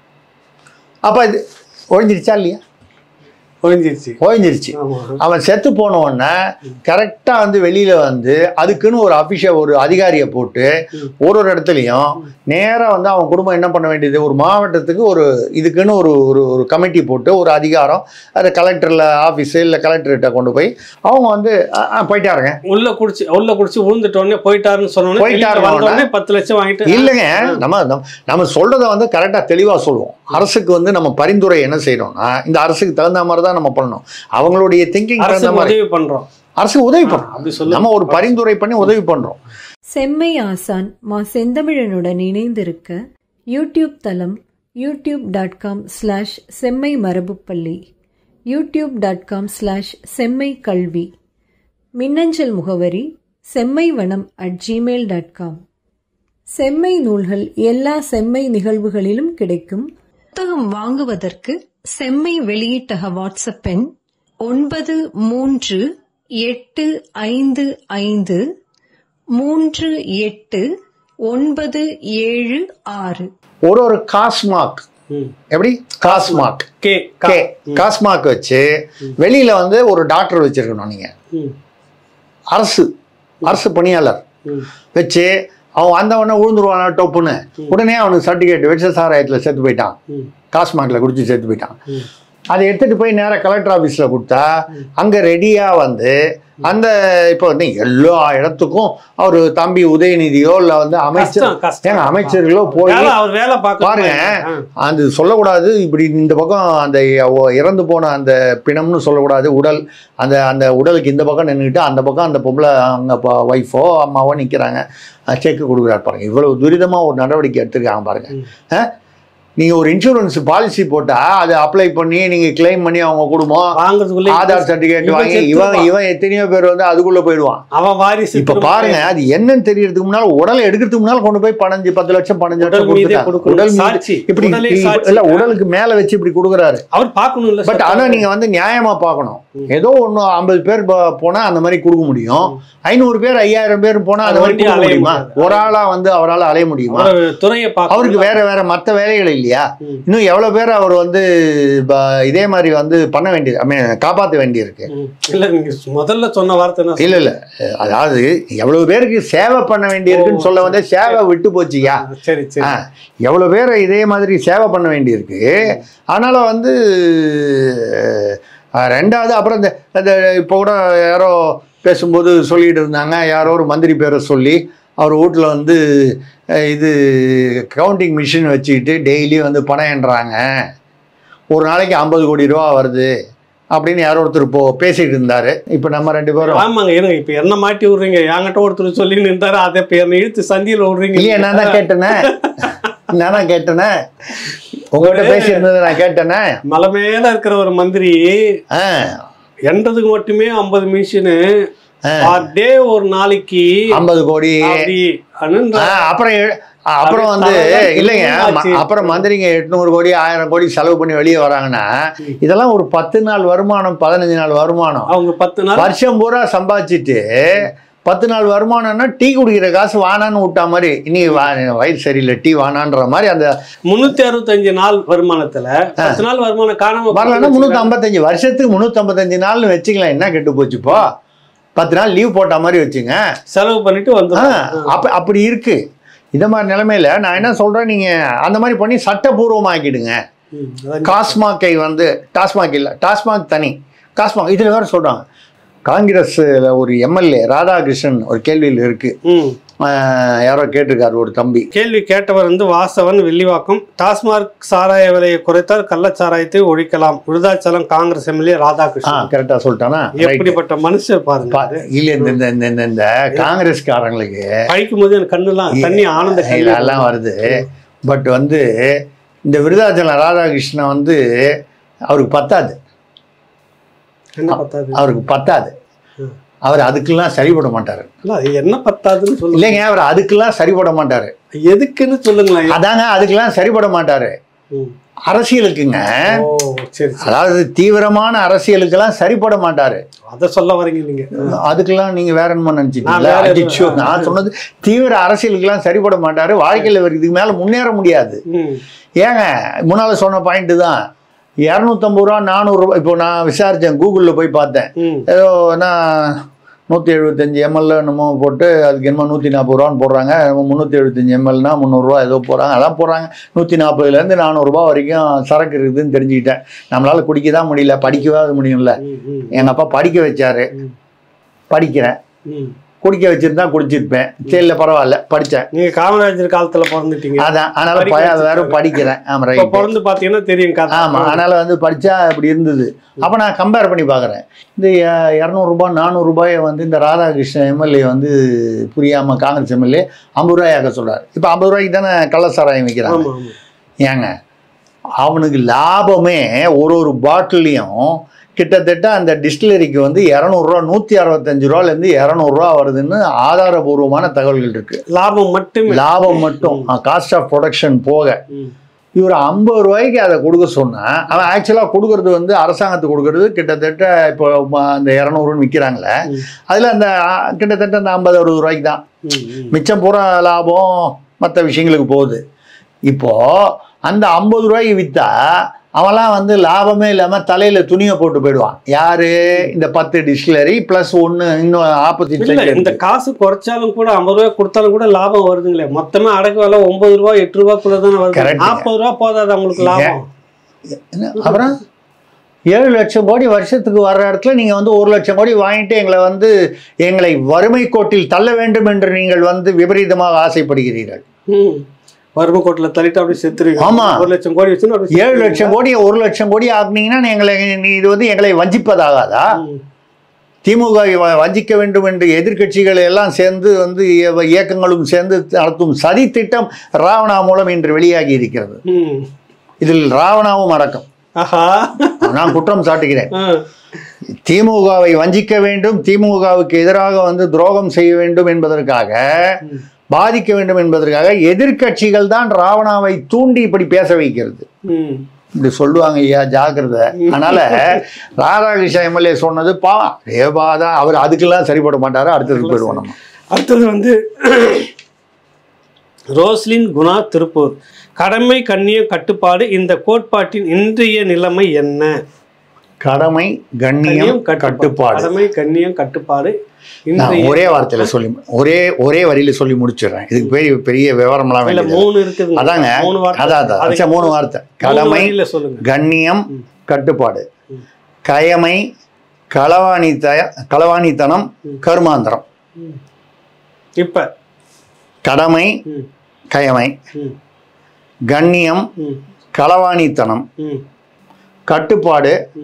அப்போ இது ஒழிஞ்சிருச்சா இல்லையா
ஒழிஞ்சிருச்சு
ஒழிஞ்சிருச்சு
ஆமா
அவன் செத்து போன உடனே கரெக்டாக வந்து வெளியில் வந்து அதுக்குன்னு ஒரு அபிஷேக் ஒரு அதிகாரியை போட்டு
ம்.
ஒரு ஒரு இடத்துலையும் நேராக வந்து அவன் குடும்பம் என்ன பண்ண வேண்டியது ஒரு மாவட்டத்துக்கு ஒரு இதுக்குன்னு ஒரு ஒரு ஒரு கமிட்டி போட்டு ஒரு அதிகாரம் அதை கலெக்டரில் ஆஃபீஸு இல்லை கலெக்டர்கிட்ட கொண்டு போய் அவங்க வந்து "ஆ, ஆ, போயிட்டாருங்க
உள்ள குடிச்சு உள்ள குடிச்சு விழுந்துட்ட உடனே போயிட்டாருன்னு சொன்னோடனே
போயிட்டாரு
வெளியில வந்த
உடனே.
உடனே பத்து லட்சம் வாங்கிட்டு
இல்லைங்க நம்ம நம்ம- நம்ம சொல்கிறத வந்து கரெக்டாக தெளிவாக சொல்லுவோம் அரசுக்கு வந்து நம்ம பரிந்துரை என்ன செய்யறோம்னா இந்த அரசுக்கு தகுந்த மாதிரி தான் நம்ம பண்ணணும் அவங்களுடைய திங்கிங் தகுந்த
அரசுக்கு
மாதிரி
உதவி பண்றோம்
அரசுக்கு உதவி பண்ணணும்
அப்படி சொல்லு
நம்ம ஒரு பரிந்துரை பண்ணி உதவி பண்ணுறோம்
செம்மை ஆசான் மா செந்தமிழனுடன் இணைந்திருக்க யூடியூப் தளம் யூடியூப் டாட் காம் ஸ்லாஷ் செம்மை மரபுப்பள்ளி யூடியூப் டாட் காம் ஸ்லாஷ் செம்மை கல்வி மின்னஞ்சல் முகவரி செம்மை வனம் அட் ஜிமெயில் டாட் காம் செம்மை நூல்கள் எல்லா செம்மை நிகழ்வுகளிலும் கிடைக்கும் புத்தகம் வாங்குவதற்கு செம்மை வெளியீட்டக வாட்ஸ்அப் எண் ஒன்பது மூன்று எட்டு ஐந்து ஐந்து மூன்று எட்டு ஒன்பது ஏழு ஆறு
ஒரு ஒரு காஸ்மார்க்
ம்.
எப்படி காஸ்மார்க்
கே கா.
கே காஸ்மார்க் வச்சு வெளியில வந்து ஒரு டாக்டர் வச்சிருக்கணும் நீங்க
ம்,
அரசு அரசு பணியாளர்
ம்,
வச்சு அவன் வந்தவொடனே விழுந்துருவானா டொப்புன்னு உடனே அவனுக்கு சர்டிஃபிகேட் விஷ சாராயத்தில் செத்து போயிட்டான்
ம்,
காஸ்மார்க்கில் குடிச்சு செத்து போயிட்டான்
ம்.
அதை எடுத்துட்டு போய் நேராக கலெக்டர் ஆஃபீஸில் கொடுத்தா அங்கே ரெடியாக வந்து அந்த இப்போ வந்து எல்லா இடத்துக்கும் அவர் தம்பி உதயநிதியோ இல்லை வந்து அமைச்சர்
கஷ்டம், கஷ்டம்.
ஏங்க அமைச்சர்களோ போய்
வேலை அவர் வேலை பார்க்க
பாருங்க அது சொல்லக்கூடாது இப்படி இந்த பக்கம் அந்த ஒ- இறந்து போன அந்த பிணம்னு சொல்லக்கூடாது உடல் அந்த அந்த உடலுக்கு இந்த பக்கம் நின்றுக்கிட்டு அந்த பக்கம் அந்த பொம்பளை அவங்க ஒய்ஃபோ அம்மாவோ நிற்கிறாங்க செக்கு கொடுக்குறாரு பாருங்க இவ்வளவு துரிதமாக ஒரு நடவடிக்கை எடுத்திருக்காங்க பாருங்க ஆ? நீங்க ஒரு இன்சூரன்ஸ் பாலிசி போட்டா அதை அப்ளை பண்ணி நீங்க கிளைம் பண்ணி அவங்க குடும்பம்
வாங்குறதுக்குள்ளே
ஆதார் சர்டிஃபிகேட்
இவன்
வாங்கி இவன்
செத்துருவான்.
இவன் எத்தனையோ பேர் வந்து அதுக்குள்ள போயிடுவான்
அவன் வாரிசு
இப்ப
திரும்ப
பாருங்க அது என்னன்னு தெரியறதுக்கு முன்னால உடலை எடுக்கிறதுக்கு முன்னால கொண்டு போய் பதினஞ்சு பத்து லட்சம் பதினஞ்சு
உடல்
லட்சம்
மீதே
கொடுத்துட்டாங்க.
கொடுக்கணும்.
உடல் மீது
சாட்சி.
இப்படி
உடலே
இப்படி-
சாட்சி.
இல்ல உடலுக்கு மேல வச்சு இப்படி கொடுக்குறாரு
அவர் பார்க்கணும் இல்ல
பட் ஆனா நீங்க வந்து நியாயமா பார்க்கணும் ஏதோ ஒண்ணு ஐம்பது பேர் ப- போனா அந்த மாதிரி கொடுக்க முடியும் ஐநூறு பேர் ஐயாயிரம் பேர் போனா அந்த
அது
மாதிரி
வண்டி
கொடுக்க
அலைய
முடியுமா
முடியாது.
ஒரு ஆளா வந்து அவரால் அலைய முடியுமா
அவர் துறையை பார்க்கணும்
அவருக்கு வேற வேற மத்த வேலைகள் இல்லையா
ம்.
இன்னும் எவ்வளவு பேர் அவர் வந்து ப- இதே மாதிரி வந்து பண்ண வேண்டியது ஐ மீன் காப்பாற்ற வேண்டியிருக்கு
ம். இல்ல நீங்க முதல்ல சொன்ன வார்த்தை என்ன
இல்ல இல்ல அதாவது எவ்வளவு பேருக்கு சேவை பண்ண வேண்டியிருக்குன்னு சொல்ல வந்து சேவை விட்டு போச்சுயா
சொன்னீங்க? சரி சரி
ஆ எவ்வளோ பேர் இதே மாதிரி சேவை பண்ண வேண்டியிருக்கு ஆனாலும் வந்து அஹ், ரெண்டாவது அப்புறம் இந்த இந்த இப்போ கூட யாரோ பேசும்போது சொல்லிட்டு இருந்தாங்க யாரோ ஒரு மந்திரி பேரை சொல்லி அவர் வீட்டில் வந்து அஹ், இது கவுண்டிங் மிஷின் வச்சுக்கிட்டு டெய்லி வந்து பணம் எண்ணுறாங்க ஒரு நாளைக்கு ஐம்பது கோடி ரூபா வருது அப்படின்னு யாரோ ஒருத்தர் இப்போ பேசிட்டு இருந்தாரு இப்போ நம்ம ரெண்டு பேரும்
ஆமாங்க இருங்க இப்ப என்ன மாட்டி விடுறீங்க என்கிட்ட ஒருத்தர் சொல்லி நின்றாரு அதை இப்ப என்ன இழுத்து சந்தியில விடுறீங்க
இல்லையா நான் தான் கேட்டேனே நான் தான் கேட்டேனே உங்ககிட்ட பேசியிருந்தது நான் கேட்டேனே
மலை மேல இருக்கிற ஒரு மந்திரி
ஆ
என்றதுக்கு மட்டுமே ஐம்பது மிஷினு டே ஒரு நாளைக்கு
ஐம்பது கோடி
அப்படி அனுன்ற
ஆ, அப்புறம் எ- அப்புறம் வந்து
தலைவர்
இல்லைங்க ம-
ஆச்சு.
அப்புறம் மந்திரிங்க எட்நூறு கோடி ஆயிரம் கோடி செலவு பண்ணி வெளியே வராங்கன்னா இதெல்லாம் ஒரு பத்து நாள் வருமானம் பதினஞ்சு நாள் வருமானம்
அவங்க பத்து நாள்
வருஷம் பூரா சம்பாதிச்சுட்டு பத்து நாள் வருமானம்னா டீ குடிக்கிற காசு வானான்னு விட்டா மாதிரி இனி வா வயிறு சரியில்லை டீ வானான்ற மாதிரி அந்த
முன்னூத்தி அறுபத்தஞ்சு நாள் வருமானத்துல பத்து நாள் வருமானம் காணாம
வரலன்னா முந்நூற்றி ஐம்பத்தஞ்சு வருஷத்துக்கு முந்நூற்றி ஐம்பத்தஞ்சு நாள்னு வச்சுக்கலாம் என்ன கெட்டு போச்சு இப்போ பத்து நாள் லீவ் போட்ட மாதிரி வச்சுங்க
செலவு பண்ணிட்டு
ஆ,
வந்துடும்
அப்ப அப்படி இருக்கு இந்த மாதிரி நிலைமையில நான் என்ன சொல்றேன் நீங்க அந்த மாதிரி பண்ணி சட்டபூர்வமாக்கிடுங்க
ம், அதான்
டாஸ்மாகை வந்து டாஸ்மாக் இல்லை டாஸ்மாக் தனி டாஸ்மாக் இதில் வேற சொல்றாங்க காங்கிரஸ்ல ஒரு எம்எல்ஏ ராதாகிருஷ்ணன் ஒரு கேள்வியில் இருக்கு
ம்.
ஆஹ் யாரோ கேட்டிருக்காரு ஒரு தம்பி
கேள்வி கேட்டவர் வந்து வாசவன் வில்லிவாக்கம் டாஸ்மார்க் சாராய விலையை குறைத்தால் கள்ளச்சாராயத்தை ஒழிக்கலாம் விருதாச்சலம் காங்கிரஸ் எம்எல்ஏ
ஆ
ராதாகிருஷ்ணன்
கரெக்டாக சொல்லிட்டானா Right.
எப்படிப்பட்ட மனுஷர் பாருங்க
பா- இல்ல இந்த இந்த- இந்த இந்த இந்த காங்கிரஸ்காரங்களுக்கு
படிக்கும் போது எனக்கு கண்ணுலாம் தண்ணி ஆனந்த கண்ணீர்
இதெல்லாம் வருது பட் வந்து இந்த விருதாச்சலம் ராதாகிருஷ்ணன் வந்து அவருக்கு பத்தாது
என்ன பத்தாது
அவருக்கு பத்தாது
ம்.
அவர் அதுக்கெல்லாம் சரிபட மாட்டாரு
இல்ல அது என்ன பத்தாதுன்னு சொல்லுங்க
இல்லைங்க அவர் அதுக்கெல்லாம் சரிபட மாட்டாரு
எதுக்குன்னு சொல்லுங்களேன்
அதாங்க அதுக்கெல்லாம் சரிபட மாட்டாரு
ம்.
அரசியலுக்குங்க
ஓ சரி சரி
அதாவது தீவிரமான அரசியலுக்கெல்லாம் சரிபட மாட்டாரு
அத சொல்ல வரீங்க நீங்க
அதுக்கெல்லாம் நீங்க வேற என்னமோ
நான்
நினைச்சிட்டீங்களா
வேற எதுவும்
அச்சோ, நான் சொன்னது தீவிர அரசியலுக்கெல்லாம் சரிபட மாட்டாரு வாழ்க்கையில இவருக்கு இதுக்கு மேல முன்னேற முடியாது
ம்.
ஏங்க முன்னால சொன்ன பாயிண்ட் தான் இரநூத்தம்பது ரூபா நானூறுரூவா இப்போ நான் விசாரித்தேன் கூகுளில் போய் பார்த்தேன்
ம்.
ஏதோ நான் நூற்றி எழுபத்தஞ்சி எம்எல்ஏ என்னமோ போட்டு அதுக்கு என்னமோ நூற்றி நாற்பது ரூபான்னு போடுறாங்க முந்நூற்றி எழுபத்தஞ்சி எம்எல்னா முந்நூறுரூவா ஏதோ போடுறாங்க அதான் போடுறாங்க நூற்றி நாற்பதுலேருந்து நானூறுரூபா வரைக்கும் சரக்கு இருக்குதுன்னு தெரிஞ்சுக்கிட்டேன் நம்மளால் குடிக்க தான் முடியல படிக்கவே முடியும்ல
ம், ம்,
எங்கள் அப்பா படிக்க வச்சாரு
ம்.
படிக்கிறேன்
ம்.
குடிக்க வச்சிருந்தா குடிச்சிருப்பேன் சரியில்ல பரவாயில்ல படித்தேன்
நீங்க காமராஜர் காலத்துல பிறந்துட்டீங்க
அதான் அதனால
படிக்க
பய
வச்சிருக்காரு.
வேற படிக்கிறேன் ஆமாம்
இப்ப
ரைட்
பிறந்து பாத்தீங்கன்னா தெரியும் கதை
ஆமா அதனால வந்து படிச்சா இப்படி இருந்தது அப்ப நான் கம்பேர் பண்ணி பார்க்குறேன் இந்த அஹ், இரநூறுபா நானூறுரூபாயை வந்து இந்த ராதாகிருஷ்ணன் எம்எல்ஏ வந்து புரியாம காங்கிரஸ் எம்எல்ஏ ஐம்பது ரூபாயாக்க சொல்றாரு இப்போ ஐம்பது ரூபாய்க்கு தானே கள்ளசாராயம் விற்கிறாங்க
ஆமா ஆமா
ஏங்க அவனுக்கு லாபமே ஒரு ஒரு பாட்டிலையும் கிட்டத்தட்ட அந்த டிஸ்டிலரிக்கு வந்து இரநூறுவா நூற்றி அறுபத்தஞ்சு ரூபாலேருந்து இரநூறுவா வருதுன்னு ஆதாரபூர்வமான தகவல்கள் இருக்கு
லாபம் மட்டுமே
லாபம் மட்டும் காஸ்ட் ஆஃப் ப்ரொடக்ஷன் போக
ம்.
இவர் ஐம்பது ரூபாய்க்கு அதை கொடுக்க சொன்னா அவன் ஆக்சுவலாக கொடுக்கறது வந்து அரசாங்கத்துக்கு கொடுக்கறது கிட்டத்தட்ட இப்போ ம- அந்த இரநூறுன்னு விற்கிறாங்களே
ம்.
அதில் அந்த ஆ, கிட்டத்தட்ட அந்த ஐம்பது அறுபது ரூபாய்க்கு தான்
ம், ம்.
மிச்சம் பூரா லாபம் மற்ற விஷயங்களுக்கு போகுது இப்போ அந்த ஐம்பது ரூபாய்க்கு விற்றா அவன்லாம் வந்து லாபமே இல்லாமல் தலையில் துணியை போட்டு போயிடுவான் யாரு இந்த பத்து டிஸ்டிலரி ப்ளஸ் ஒன்று இன்னும்
இல்ல இந்த
ஆப்போசிட்
காசு குறைச்சாலும் கூட ஐம்பது ரூபாய் கொடுத்தாலும் கூட லாபம் வருதுங்களே மொத்தமா அடக்கு விலை ஒன்பது ரூபாய் எட்டு ரூபாய்க்குள்ள தானே வருது
Correct.
நாற்பது ரூபாய் போதாது அவங்களுக்கு லாபம்
அப்புறம் ஏழு லட்சம் கோடி வருஷத்துக்கு வர்ற இடத்துல நீங்கள் வந்து ஒரு லட்சம் கோடி வாங்கிட்டு எங்களை வந்து எங்களை வறுமை கோட்டில் தள்ள வேண்டும் என்று நீங்கள் வந்து விபரீதமாக ஆசைப்படுகிறீர்கள்
ம். வறுமை கோட்டில் தள்ளிட்டு அப்படியே செத்துருவீங்க
ஆமா.
ஒரு லட்சம் கோடி வச்சுன்னு அப்படியே
ஏழு
செத்துருவீங்க.
லட்சம் கோடி ஒரு லட்சம் கோடி ஆக்குனீங்கன்னா எங்களை நீ இது வந்து எங்களை வஞ்சிப்பதாகாதா
ம்.
திமுக வ- வஞ்சிக்க வேண்டும் என்று எதிர்க்கட்சிகள் எல்லாம் சேர்ந்து வந்து இய- இயக்கங்களும் சேர்ந்து நடத்தும் சதி திட்டம் ராவணா மூலம் இன்று வெளியாகி இருக்கிறது
ம்.
இதில் ராவணாவும் அடக்கம்
ஆஹா
நான் குற்றம் சாட்டுகிறேன்
ஆ.
திமுகவை வஞ்சிக்க வேண்டும் திமுகவுக்கு எதிராக வந்து துரோகம் செய்ய வேண்டும் என்பதற்காக
ம்.
பாதிக்க வேண்டும் என்பதற்காக எதிர்க்கட்சிகள் தான் ராவணாவை தூண்டி இப்படி பேச வைக்கிறது
ம்.
இப்படி சொல்லுவாங்க ஐயா ஜாக்கிரதை அதனால ராதாகிருஷ்ணன் எம்எல்ஏ சொன்னது பா ரேபாதான் அவர் அதுக்கெல்லாம் சரிப்பட மாட்டாரு அடுத்ததுக்கு போயிடுவோம் நம்ம
அடுத்தது வந்து ரோஸ்லின் குணா திருப்பூர் கடமை கண்ணிய கட்டுப்பாடு இந்த கோட்பாட்டின் இன்றைய நிலைமை என்ன
கடமை கண்ணியம் கட்டுப்பாடு
கடமை கண்ணியம் கட்டுப்பாடு
நான்
இன்றைய
ஒரே வார்த்தையில சொல்லி ஒரே ஒரே வரியில சொல்லி முடிச்சிடுறேன் இதுக்கு பெரிய பெரிய விவரம்லாம்
இல்ல
வேண்டியது
மூணு இருக்குது
அதாங்க
மூணு வார்த்தை
அதான் அதான்
அதுக்கு
அச்சா, மூணு வார்த்தை
மூணு
கடமை
வரியில சொல்லுங்க
கண்ணியம்
ம்.
கட்டுப்பாடு
ம்.
கயமை களவாணித்த களவாணித்தனம்
ம்.
கருமாந்திரம்
ம். இப்ப
கடமை
ம்.
கயமை
ம்.
கண்ணியம்
ம்.
களவாணித்தனம்
ம்.
கட்டுப்பாடு
ம்.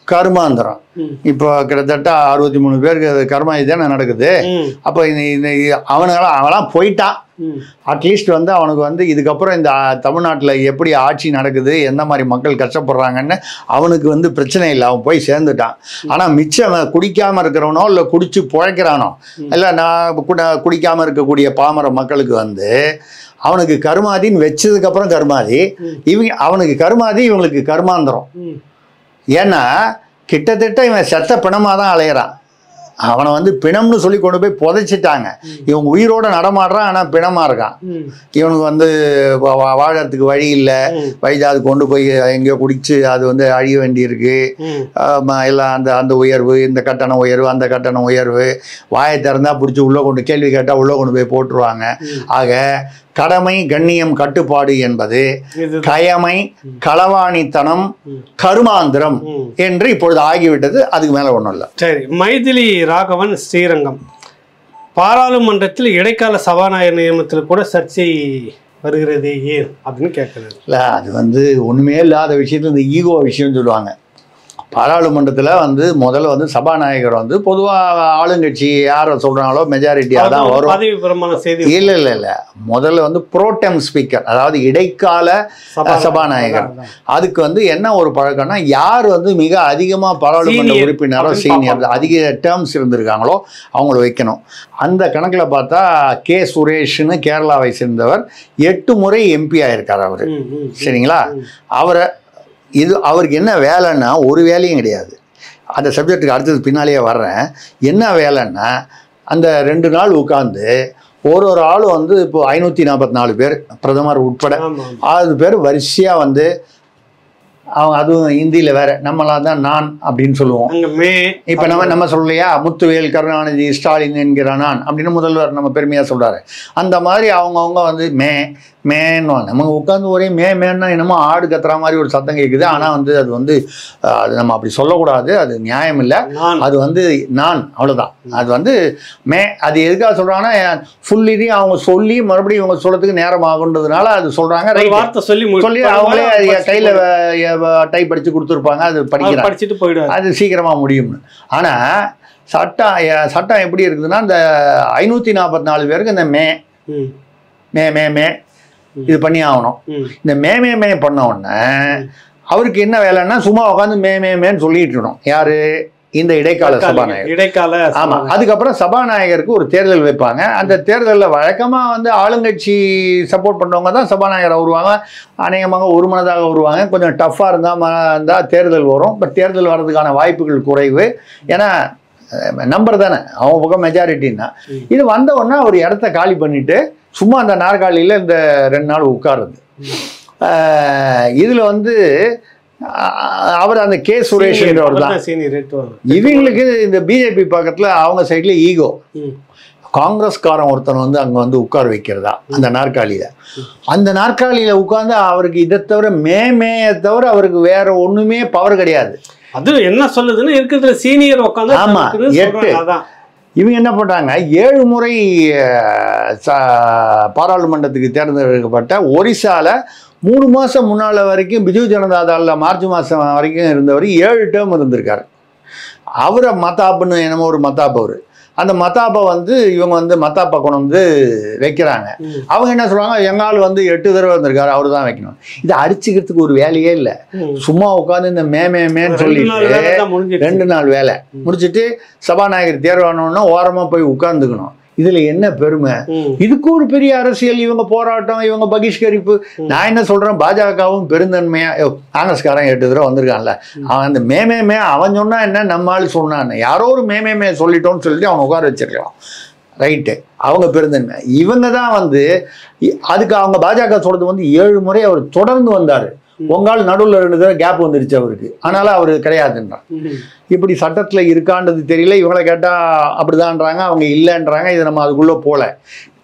கர்மாந்திரம்
ம்.
இப்போ கிட்டத்தட்ட அறுபத்தி மூணு பேருக்கு அது கர்மா இதுதானே நடக்குது
ம்,
அப்போ இந்த இந்த அவனுங்களாம் அவன்லாம் போயிட்டான்
ம்,
அட்லீஸ்ட் வந்து அவனுக்கு வந்து இதுக்கப்புறம் இந்த தமிழ்நாட்டில் எப்படி ஆட்சி நடக்குது எந்த மாதிரி மக்கள் கஷ்டப்படுறாங்கன்னு அவனுக்கு வந்து பிரச்சனை இல்லை அவன் போய் சேர்ந்துட்டான் ஆனால் மிச்சம் அவன் குடிக்காம இருக்கிறவனோ இல்லை குடிச்சு பிழைக்கிறானோ இல்லை நான் குட- குடிக்காம இருக்கக்கூடிய பாமர மக்களுக்கு வந்து அவனுக்கு கருமாதின்னு வச்சதுக்கப்புறம் கருமாதி இவங்க அவனுக்கு கருமாதி இவங்களுக்கு கர்மாந்திரம்
ம்.
ஏன்னா கிட்டத்தட்ட இவன் செத்த பிணமாக தான் அலையிறான் அவனை வந்து பிணம்னு சொல்லி கொண்டு போய் புதைச்சிட்டாங்க இவன் உயிரோட நடமாடுறான் ஆனால் பிணமா இருக்கான்
ம்,
இவனுக்கு வந்து வா- வா- வாழறதுக்கு வழி இல்லை
ம்,
வயது கொண்டு போய் எங்கேயோ குடிச்சு அது வந்து அழிய வேண்டியிருக்கு
ம்.
ஆமா, எல்லாம் அந்த அந்த உயர்வு இந்த கட்டண உயர்வு அந்த கட்டண உயர்வு வாயை திறந்தா பிடிச்சி உள்ளே கொண்டு கேள்வி கேட்டால் உள்ளே கொண்டு போய் போட்டுருவாங்க
ம்.
ஆக கடமை கண்ணியம் கட்டுப்பாடு என்பது
இதுதான்.
கயமை களவாணித்தனம்
ம்.
கருமாந்திரம்
ம்.
என்று இப்பொழுது ஆகிவிட்டது அதுக்கு மேலே ஒன்றும் இல்லை
சரி மைதிலி ராகவன் ஸ்ரீரங்கம் பாராளுமன்றத்தில் இடைக்கால சபாநாயகர் நியமனத்தில் கூட சர்ச்சை வருகிறது ஏன் அப்படின்னு கேட்குறது
இல்லை அது வந்து ஒன்றுமே இல்லாத விஷயத்துல இந்த ஈகோ விஷயம் சொல்லுவாங்க பாராளுமன்றத்தில் வந்து முதல்ல வந்து சபாநாயகர் வந்து பொதுவாக ஆளுங்கட்சி யாரை சொல்கிறாங்களோ மெஜாரிட்டியாக தான் வரும்
பதவி பிரமாண செய்தி
இல்லை இல்லை இல்லை முதல்ல வந்து புரோட்டம் ஸ்பீக்கர் அதாவது இடைக்கால சபாநாயகர்.
அதான், அதான்.
அதுக்கு வந்து என்ன ஒரு பழக்கம்னா யார் வந்து மிக அதிகமாக பாராளுமன்ற
Senior
உறுப்பினரோ
அப்படின்னு
சீனியர்
பார்ப்பாங்க.
அதிக டேர்ம்ஸ் இருந்திருக்காங்களோ அவங்கள வைக்கணும் அந்த கணக்கில் பார்த்தா கே சுரேஷ்னு கேரளாவை சேர்ந்தவர் எட்டு முறை எம்பி ஆயிருக்கார் அவர்
ம், ம்,
சரிங்களா
ம்.
அவரை இது அவருக்கு என்ன வேலைன்னா ஒரு வேலையும் கிடையாது அந்த சப்ஜெக்ட்டுக்கு அடுத்தது பின்னாலேயே வர்றேன் என்ன வேலைன்னா அந்த ரெண்டு நாள் உட்காந்து ஒரு ஒரு ஆளும் வந்து இப்போ ஐநூற்றி நாற்பத்தி நாலு பேர் பிரதமர் உட்பட
ஆமா, ஆமா.
ஆறு பேர் வரிசையாக வந்து அவங்க அதுவும் ஹிந்தியில் வேற நம்மளாம் தான் நான் அப்படின்னு சொல்லுவோம்
அங்க மே
இப்போ நம்ம நம்ம சொல்லலையா முத்துவேல் கருணாநிதி ஸ்டாலின் என்கிற நான் அப்படின்னு முதல்வர் நம்ம பெருமையாக சொல்றாரு அந்த மாதிரி அவங்கவுங்க வந்து மே மேன்னு நம்ம உட்காந்து ஒரே மே மேன்னா என்னமோ ஆடு கத்துற மாதிரி ஒரு சத்தம் கேட்குது ஆனால் வந்து அது வந்து அஹ், அது நம்ம அப்படி சொல்லக்கூடாது அது நியாயம் இல்லை
நான்
அது வந்து நான் அவ்வளோதான் அது வந்து மே அது எதுக்காக சொல்கிறாங்கன்னா ஃபுல் இதையும் அவங்க சொல்லி மறுபடியும் இவங்க சொல்றதுக்கு நேரம் ஆகுன்றதுனால அது சொல்கிறாங்க
ஒரு
ரைட்
வார்த்தை சொல்லி முடி-
சொல்லி அவங்களே அது
படிச்சுட்டு
கையில்
போயிடுவாரு.
டைப் அடிச்சு கொடுத்துருப்பாங்க அது
அவர்
படிக்கிறாங்க
படிச்சுட்டு போயிடுவாரு
அது சீக்கிரமாக முடியும்னு ஆனால் சட்டம் எ- சட்டம் எப்படி இருக்குதுன்னா இந்த ஐநூற்றி நாற்பத்தி நாலு பேருக்கு இந்த மே
ம்,
மே மே மே இது பண்ணி ஆகணும்
ம்.
இந்த மே மே மே பண்ண உடனே அவருக்கு என்ன வேலைன்னா சும்மா உட்காந்து மே மே மேன்னு சொல்லிட்டு இருக்கணும் யாரு இந்த இடைக்கால சபாநாயகர்
இடைக்கால
ஆமா
சபாநாயகர்.
அதுக்கப்புறம் சபாநாயகருக்கு ஒரு தேர்தல் வைப்பாங்க அந்த தேர்தலில் வழக்கமா வந்து ஆளுங்கட்சி சப்போர்ட் பண்ணவங்க தான் சபாநாயகர் வருவாங்க அநேகமாக ஒரு மனதாக வருவாங்க கொஞ்சம் டஃப்பாக இருந்தால் இருந்தால் தேர்தல் வரும் இப்போ தேர்தல் வர்றதுக்கான வாய்ப்புகள் குறைவு ஏன்னா நம்பர் தானே அவங்க பக்கம் மெஜாரிட்டின்னா
ம்.
இது வந்த உடனே ஒரு இடத்த காலி பண்ணிட்டு சும்மா அந்த நாற்காலியில் இந்த ரெண்டு நாள் உட்காருது இதில் வந்து அஹ், அவர் அந்த கே சுரேஷ்ன்றவர் தான்
அவர்தான் senior rate வரும்.
இவங்களுக்கு இந்த பிஜேபி பக்கத்தில் அவங்க சைடில் ஈகோ
ம்,
காங்கிரஸ்காரன் ஒருத்தன் வந்து அங்கே வந்து உட்கார வைக்கிறதா அந்த நாற்காலியில் அந்த நாற்காலியில் உட்கார்ந்து அவருக்கு இதை தவிர மே மேயை தவிர அவருக்கு வேற ஒன்றுமே பவர் கிடையாது
அது என்ன சொல்லுதுன்னு இருக்கிறதுல சீனியர் உட்காந்து
ஆமா,
தனக்குன்னு
எட்டு.
சொல்றாங்க, அதான்
இவங்க என்ன பண்ணுறாங்க ஏழு முறை அஹ், ச- பாராளுமன்றத்துக்கு தேர்ந்தெடுக்கப்பட்ட ஒரிசால மூணு மாதம் முன்னால் வரைக்கும் பிஜு ஜனதா தளில் மார்ச் மாதம் வரைக்கும் இருந்தவர் ஏழு டேர்ம் இருந்திருக்காரு அவரை மத்தாப்புன்னு என்னமோ ஒரு மத்தாப்பு அவர் அந்த மத்தாப்பை வந்து இவங்க வந்து மத்தாப்பை கொண்டு வந்து வைக்கிறாங்க
ம்,
அவங்க என்ன சொல்றாங்க எங்க ஆள் வந்து எட்டு தடவை வந்திருக்காரு அவரு தான் வைக்கணும் இதை அடிச்சுக்கிறதுக்கு ஒரு வேலையே இல்லை
ம்.
சும்மா உட்காந்து இந்த மே மே மேன்னு
ரெண்டு நாள்
சொல்லிட்டு
வேலை தான் முடிஞ்சிருச்சு.
ரெண்டு நாள் வேலை முடிச்சிட்டு சபாநாயகர் தேர்வானோன்னா ஓரமா போய் உட்கார்ந்துக்கணும் இதுல என்ன பெருமை
ம்,
இதுக்கு ஒரு பெரிய அரசியல் இவங்க போராட்டம் இவங்க பகிஷ்கரிப்பு நான் என்ன சொல்றேன் பாஜகவும் பெருந்தன்மையா ஐயோ, காங்கிரஸ்காரன் எட்டு தடவை வந்திருக்கான்ல அவன் அந்த மேமே மே அவன் சொன்னா என்ன நம்ம ஆள் சொன்னான்னு யாரோ ஒரு மேமே மே சொல்லிட்டோம்னு சொல்லிட்டு அவன் உட்கார வச்சிருக்கலாம் ரைட்டு அவங்க பெருந்தன்மை இவங்க தான் வந்து இ- அதுக்கு அவங்க பாஜக சொல்றது வந்து ஏழு முறை அவர் தொடர்ந்து வந்தார் உங்கால் நடுவில் ரெண்டு தடவை கேப் வந்துருச்சு அவருக்கு ஆனாலும் அவர் கிடையாதுன்றான்
ம்.
இப்படி சட்டத்தில் இருக்கான்றது தெரியல இவங்களை கேட்டால் அப்படிதான்றாங்க அவங்க இல்லைன்றாங்க இதை நம்ம அதுக்குள்ளே போகல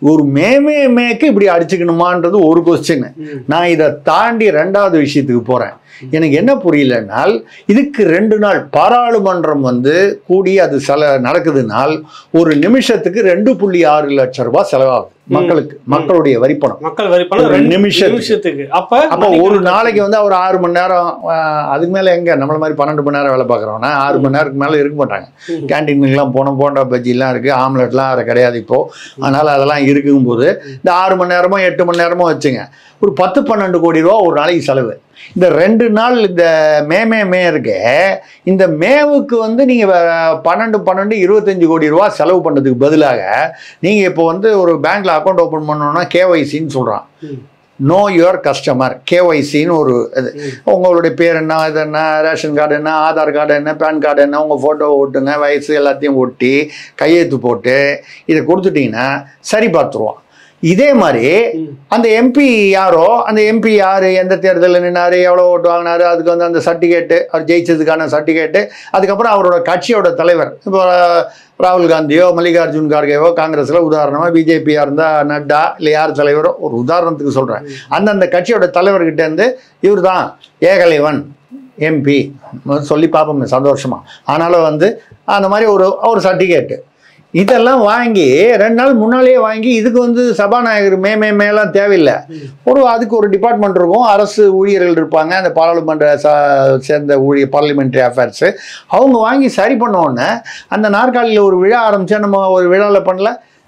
ஒரு மேமே மேக்கு இப்படி அடிச்சுக்கணுமான்றது ஒரு கொஸ்டின்
ம்.
நான் இதை தாண்டி ரெண்டாவது விஷயத்துக்கு போறேன் எனக்கு என்ன புரியலனால் இதுக்கு ரெண்டு நாள் பாராளுமன்றம் வந்து கூடி அது செல நடக்குதுனால் ஒரு நிமிஷத்துக்கு ரெண்டு புள்ளி ஆறு லட்சம் ரூபாய் செலவாகுது மக்களுக்கு மக்களுடைய வரிப்பணம்
மக்கள் வரி பணம்
ஒரு
ரெண்டு
நிமிஷத்துக்கு.
நிமிஷத்துக்கு அப்ப
அப்போ ஒரு நாளைக்கு வந்து அவர் ஆறு மணி நேரம் ஆஹ், அதுக்கு மேல எங்க நம்மள மாதிரி பன்னெண்டு மணி நேரம் வேலை பார்க்குறோம்னா ஆறு மணி நேரத்துக்கு மேல இருக்க மாட்டாங்க
ம்.
கேன்டீனுக்குலாம் போனோம் போண்டா பஜ்ஜிலாம் இருக்கு ஆம்லெட்லாம் அது கிடையாது இப்போ அதனால அதெல்லாம் இருக்கும்போது இந்த ஆறு மணி நேரமோ எட்டு மணி நேரமோ வச்சுங்க ஒரு பத்து பன்னெண்டு கோடி ரூபா ஒரு நாளைக்கு செலவு இந்த ரெண்டு நாள் இந்த மே மே மே இருக்கே இந்த மேவுக்கு வந்து நீங்கள் பன்னெண்டு பன்னெண்டு இருபத்தஞ்சு கோடி ரூபா செலவு பண்ணதுக்கு பதிலாக நீங்கள் இப்போ வந்து ஒரு பேங்க்ல அக்கௌண்ட் ஓப்பன் பண்ணணும்னா கேஒய்சின்னு சொல்கிறான்
ம்.
நோ யுவர் கஸ்டமர் கேஒய்சின்னு ஒரு இது உங்களுடைய பேர் என்ன இது என்ன ரேஷன் கார்டு என்ன ஆதார் கார்டு என்ன பேன் கார்டு என்ன உங்கள் ஃபோட்டோ ஒட்டுங்க வயசு எல்லாத்தையும் ஒட்டி கையெழுத்து போட்டு இதை கொடுத்துட்டீங்கன்னா சரி பார்த்துருவோம் இதே மாதிரி
ம்.
அந்த எம்பி யாரோ அந்த எம்பி யார் எந்த தேர்தலில் நின்னாரு எவ்வளோ ஓட்டு வாங்கினாரு அதுக்கு வந்து அந்த சர்டிஃபிகேட்டு அவர் ஜெயிச்சதுக்கான சர்டிஃபிகேட்டு அதுக்கப்புறம் அவரோட கட்சியோட தலைவர் இப்போ ராகுல் காந்தியோ மல்லிகார்ஜுன் கார்கேவோ காங்கிரஸில் உதாரணமாக பிஜேபியாக இருந்தால் நட்டா இல்லை யார் தலைவரோ ஒரு உதாரணத்துக்கு சொல்கிறேன் அந்தந்த கட்சியோட தலைவர்கிட்ட இருந்து இவர் தான் ஏகலைவன் எம்பி சொல்லி பார்ப்போமே சந்தோஷமா ஆனாலும் வந்து அந்த மாதிரி ஒரு ஒரு சர்டிஃபிகேட்டு இதெல்லாம் வாங்கி ரெண்டு நாள் முன்னாலேயே வாங்கி இதுக்கு வந்து சபாநாயகர் மே மே மேலாம் தேவையில்லை ஒரு அதுக்கு ஒரு டிபார்ட்மெண்ட் இருக்கும் அரசு ஊழியர்கள் இருப்பாங்க அந்த பாராளுமன்ற ச சேர்ந்த ஊழியர் பார்லிமெண்ட்ரி அஃபேர்ஸு அவங்க வாங்கி சரி பண்ண உடனே அந்த நாற்காலியில் ஒரு விழா ஆரம்பிச்சா நம்ம ஒரு விழாவில் பண்ணல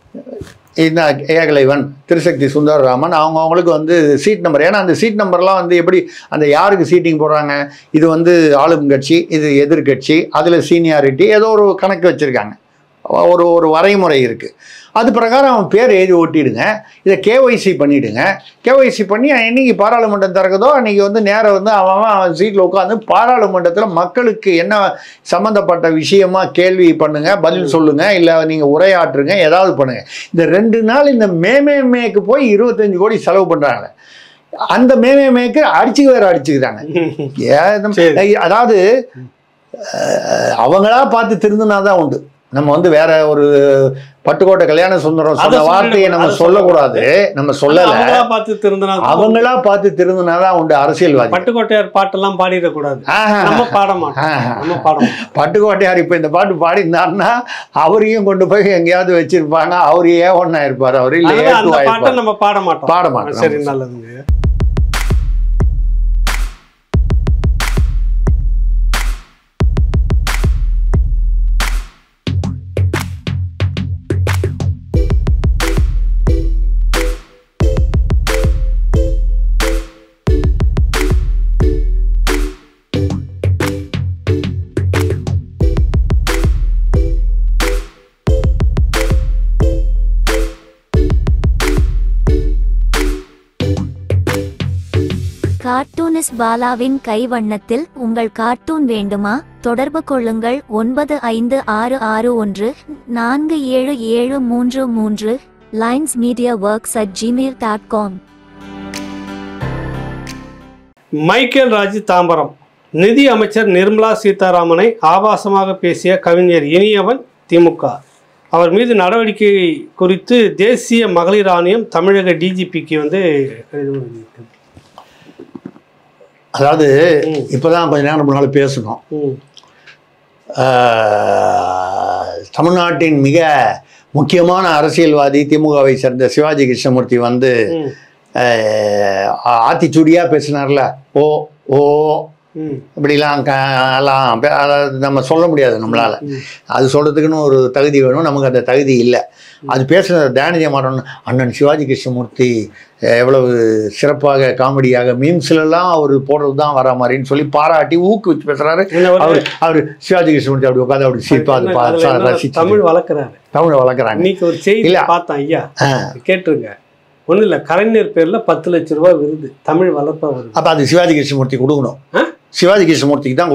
இந்த ஏகலைவன் திருசக்தி சுந்தரராமன் அவங்க அவங்களுக்கு வந்து சீட் நம்பர் ஏன்னா அந்த சீட் நம்பர்லாம் வந்து எப்படி அந்த யாருக்கு சீட்டிங் போடுறாங்க இது வந்து ஆளும் கட்சி இது எதிர்கட்சி அதில் சீனியாரிட்டி ஏதோ ஒரு கணக்கு வச்சுருக்காங்க ஒரு ஒரு வரைமுறை இருக்குது அது பிரகாரம் அவன் பேர் எழுதி ஓட்டிடுங்க இதை கேஒய்சி பண்ணிவிடுங்க கேஒய்சி பண்ணி என்னைக்கு பாராளுமன்றம் திறக்குதோ அன்றைக்கி வந்து நேரம் வந்து அவன் அவன் சீட்டில் உட்காந்து பாராளுமன்றத்தில் மக்களுக்கு என்ன சம்மந்தப்பட்ட விஷயமா கேள்வி பண்ணுங்க பதில் சொல்லுங்க இல்லை நீங்கள் உரையாற்றுங்க ஏதாவது பண்ணுங்க இந்த ரெண்டு நாள் இந்த மேமே மேக்கு போய் இருபத்தஞ்சு கோடி செலவு பண்ணுறாங்க அந்த மேமே மேக்கு அடிச்சுக்க வேற அடிச்சுக்கிறாங்க ஏன்
சரி.
அதாவது அஹ், அவங்களா பார்த்து திருந்தினா தான் உண்டு நம்ம வந்து வேற ஒரு பட்டுக்கோட்டை கல்யாண சுந்தரம்
அதை
சொன்ன வார்த்தையை நம்ம
சொல்லக்கூடாது.
சொல்லக்கூடாது நம்ம சொல்லல
அவங்களா பார்த்து திருந்தினா
அவங்களா பார்த்து திருந்தினா தான் உண்டு அரசியல்வாதி
பட்டுக்கோட்டையார் பாட்டெல்லாம் பாடிடக்கூடாது
ஆஹா.
நம்ம பாட மாட்டோம்
ஆஹா.
நம்ம பாட மாட்டோம்
பட்டுக்கோட்டையார் இப்போ இந்த பாட்டு பாடினாருன்னா அவரையும் கொண்டு போய் எங்கேயாவது வச்சிருப்பாங்க அவர் ஏ ஒன்னா இருப்பார் அவர் இல்ல
அதனால
ஏ
அந்த
டூவா
பாட்டை
இருப்பார்
நம்ம பாட மாட்டோம்
பாட மாட்டோம்.
சரி நல்லதுங்க
கார்ட்டூனிஸ்ட் பாலாவின் கைவண்ணத்தில் உங்கள் கார்ட்டூன் வேண்டுமா தொடர்பு கொள்ளுங்கள் ஒன்பது ஐந்து ஆறு ஆறு ஒன்று நான்கு ஏழு ஏழு மூன்று மூன்று lines media works at Gmail dot com
Michael Raj Tambaram நிதி அமைச்சர் நிர்மலா சீதாராமனை ஆபாசமாக பேசிய கவிஞர் இனியவன் திமுக அவர் மீது நடவடிக்கை குறித்து தேசிய மகளிர் ஆணையம் தமிழக டிஜிபிக்கு வந்து கடிதம் எழுதியிருக்கு.
அதாவது
ம்.
இப்போதான் கொஞ்ச நேரம் முன்னால் பேசணும்
ம்
ஆஹ், தமிழ்நாட்டின் மிக முக்கியமான அரசியல்வாதி திமுகவை சேர்ந்த சிவாஜி கிருஷ்ணமூர்த்தி வந்து
ம்
ஆஹ், ஆத்திச்சூடியாக பேசினார்ல ஓ ஓ
ம்
இப்படிலாம் க எல்லாம் பே- அதாவது நம்ம சொல்ல முடியாது நம்மளால்
ம்.
அது சொல்கிறதுக்குன்னு ஒரு தகுதி வேணும் நமக்கு அந்த தகுதி இல்லை அது பேசுகிற தியானிஜ மாறன் அண்ணன் சிவாஜி கிருஷ்ணமூர்த்தி அஹ், எவ்வளவு சிறப்பாக காமெடியாக மீம்ஸ்லலாம் அவர் போடுறது தான் வர மாதிரின்னு சொல்லி பாராட்டி ஊக்குவிச்சு பேசுகிறாரு
என்ன ஒரு-
அவர் அவர் சிவாஜி கிருஷ்ணமூர்த்தி அப்படி உட்காந்து அப்படி சிரிப்பா அது பா-
அதுல என்ன
ரசிச்சு
தமிழ் வளர்க்குறாரு
தமிழை வளர்க்குறாங்க
இன்னைக்கு ஒரு செய்தி
இல்ல.
பார்த்தேன் ஐயா
ஆ.
கேட்டுருங்க ஒன்றும் இல்லை கலைஞர் பேர்ல பத்து லட்ச ரூபாய் விருது தமிழ் வளர்ப்பா வருது
அப்போ அது சிவாஜி கிருஷ்ணமூர்த்தி கொடுக்கணும்
ஆ?
சிவாஜி கிருஷ்ணமூர்த்திக்கு தான் கொடுக்கணும்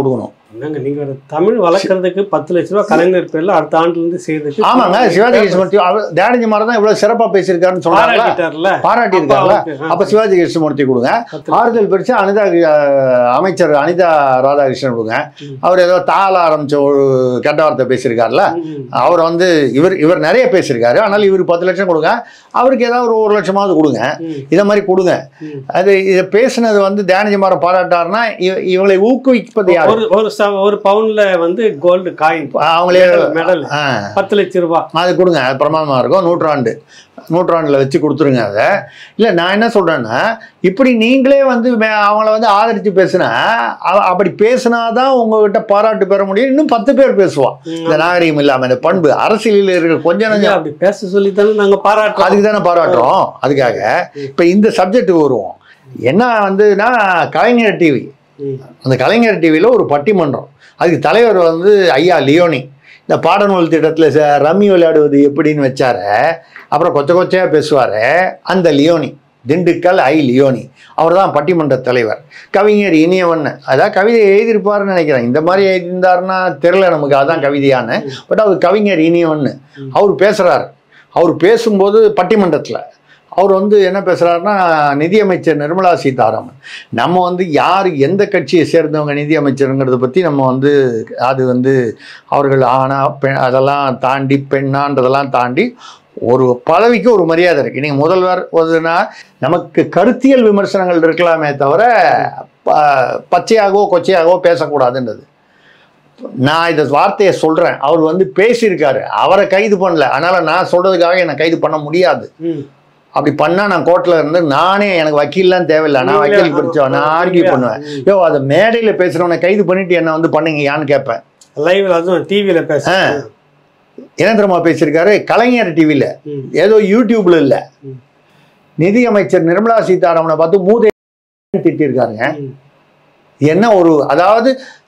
என்னங்க நீங்க ஒரு தமிழ் வளர்க்கறதுக்கு பத்து லட்ச ரூபா கலைஞர் பேர்ல அடுத்த ஆண்டுல இருந்து செய்யறதுக்கு
ஆமாங்க சிவாஜி கிருஷ்ணமூர்த்தி அவர் தியானஜி மாதிரி தான் இவ்வளவு சிறப்பா பேசியிருக்காருன்னு சொன்னாங்களா
பாராட்டிட்டார்ல
பாராட்டி இருக்காங்களா
அப்ப அவருக்கு, ஆ,
அப்ப சிவாஜி கிருஷ்ணமூர்த்தி கொடுங்க
பத்து
ஆறுதல் பிரிச்சு அனிதா அஹ், அமைச்சர் அனிதா ராதாகிருஷ்ணன் கொடுங்க
ம்.
அவர் ஏதோ தாள ஆரம்பிச்ச ஒரு கெட்ட வார்த்தை பேசியிருக்காருல
ம்,
அவர் வந்து இவர் இவர் நிறைய பேசியிருக்காரு ஆனால் இவர் பத்து லட்சம் கொடுங்க அவருக்கு ஏதாவது ஒரு ஒரு லட்சமாவது கொடுங்க
ம்,
இதை மாதிரி கொடுங்க
ம்.
அது இதை பேசுனது வந்து தியானஜிமாரை பாராட்டாருன்னா இவ- இவங்களை ஊக்குவிப்பது யாரு
ஒரு ஒரு ச- ஒரு பவுன்ல வந்து கோல்டு காயின்
அவங்களே
மெடல்
ஆ,
பத்து லட்ச ரூபா
அது கொடுங்க அது பிரமாதமாக இருக்கும் நூற்றாண்டு நூற்றாண்டில் வச்சு கொடுத்துருங்க அதை இல்லை நான் என்ன சொல்கிறேன்னா இப்படி நீங்களே வந்து மே- அவங்கள வந்து ஆதரித்து பேசுனா அவ- அப்படி பேசுனாதான் உங்ககிட்ட பாராட்டு பெற முடியும் இன்னும் பத்து பேர் பேசுவான் இந்த நாகரிகம் இல்லாமல் இந்த பண்பு அரசியலில் இருக்கிற கொஞ்சம்
ஐயா,
நஞ்சம்
அப்படி பேச சொல்லி தானே நாங்க பாராட்டுறோம்
அதுக்கு தானே பாராட்டுறோம் அதுக்காக இப்போ இந்த சப்ஜெக்ட்டுக்கு வருவோம் என்ன வந்துன்னா கலைஞர் டிவி
ம்,
அந்த கலைஞர் டிவியில் ஒரு பட்டிமன்றம் அதுக்கு தலைவர் வந்து ஐயா லியோனி இந்த பாடநூல் திட்டத்தில் ரம்மி விளையாடுவது எப்படின்னு வச்சாரு அப்புறம் கொச்ச கொச்சையாக பேசுவார் அந்த லியோனி திண்டுக்கல் ஐ லியோனி அவர் தான் பட்டிமன்ற தலைவர் கவிஞர் இனியவன் அதான் கவிதை எழுதியிருப்பாருன்னு நினைக்கிறேன் இந்த மாதிரி எழுதியிருந்தாருன்னா தெரில நமக்கு அதான் கவிதையான்னு பட் அவர் கவிஞர் இனியவன் அவர் பேசுகிறார் அவர் பேசும்போது பட்டிமன்றத்தில் அவர் வந்து என்ன பேசுகிறாருன்னா நிதியமைச்சர் நிர்மலா சீதாராமன் நம்ம வந்து யார் எந்த கட்சியை சேர்ந்தவங்க நிதியமைச்சருங்கிறத பற்றி நம்ம வந்து அது வந்து அவர்கள் ஆனா பெண் அதெல்லாம் தாண்டி பெண்ணான்றதெல்லாம் தாண்டி ஒரு பதவிக்கு ஒரு மரியாதை இருக்குது நீங்கள் முதல்வர் ஒதுனா நமக்கு கருத்தியல் விமர்சனங்கள் இருக்கலாமே தவிர ப- பச்சையாகவோ கொச்சையாகவோ பேசக்கூடாதுன்றது நான் இந்த வார்த்தையை சொல்கிறேன் அவர் வந்து பேசியிருக்காரு அவரை கைது பண்ணல அதனால் நான் சொல்கிறதுக்காக என்னை கைது பண்ண முடியாது
ம்.
அப்படி பண்ணா நான் கோர்ட்ல இருந்து நானே எனக்கு வக்கீல்லாம் தேவையில்லை நான்
நீங்களே
வக்கீல் பிடிச்சவன் நான்
ஆமா,
ஆர்கியூ
நீங்களே,
பண்ணுவேன்
ம்.
யோ அதை மேடையில பேசுறவனை கைது பண்ணிட்டு என்ன வந்து பண்ணுங்கயான்னு கேட்பேன்
லைவ்ல அதுவும் டிவில பேச
ஆ. என்ன தெரியுமா பேசியிருக்காரு கலைஞர் டிவியில
ம்.
ஏதோ யூடியூப்ல இல்ல
ம்.
நிதி அமைச்சர் நிர்மலா சீதாராமனை பார்த்து மூதை திட்டிருக்காருங்க
ம்.
என்ன ஒரு அதாவது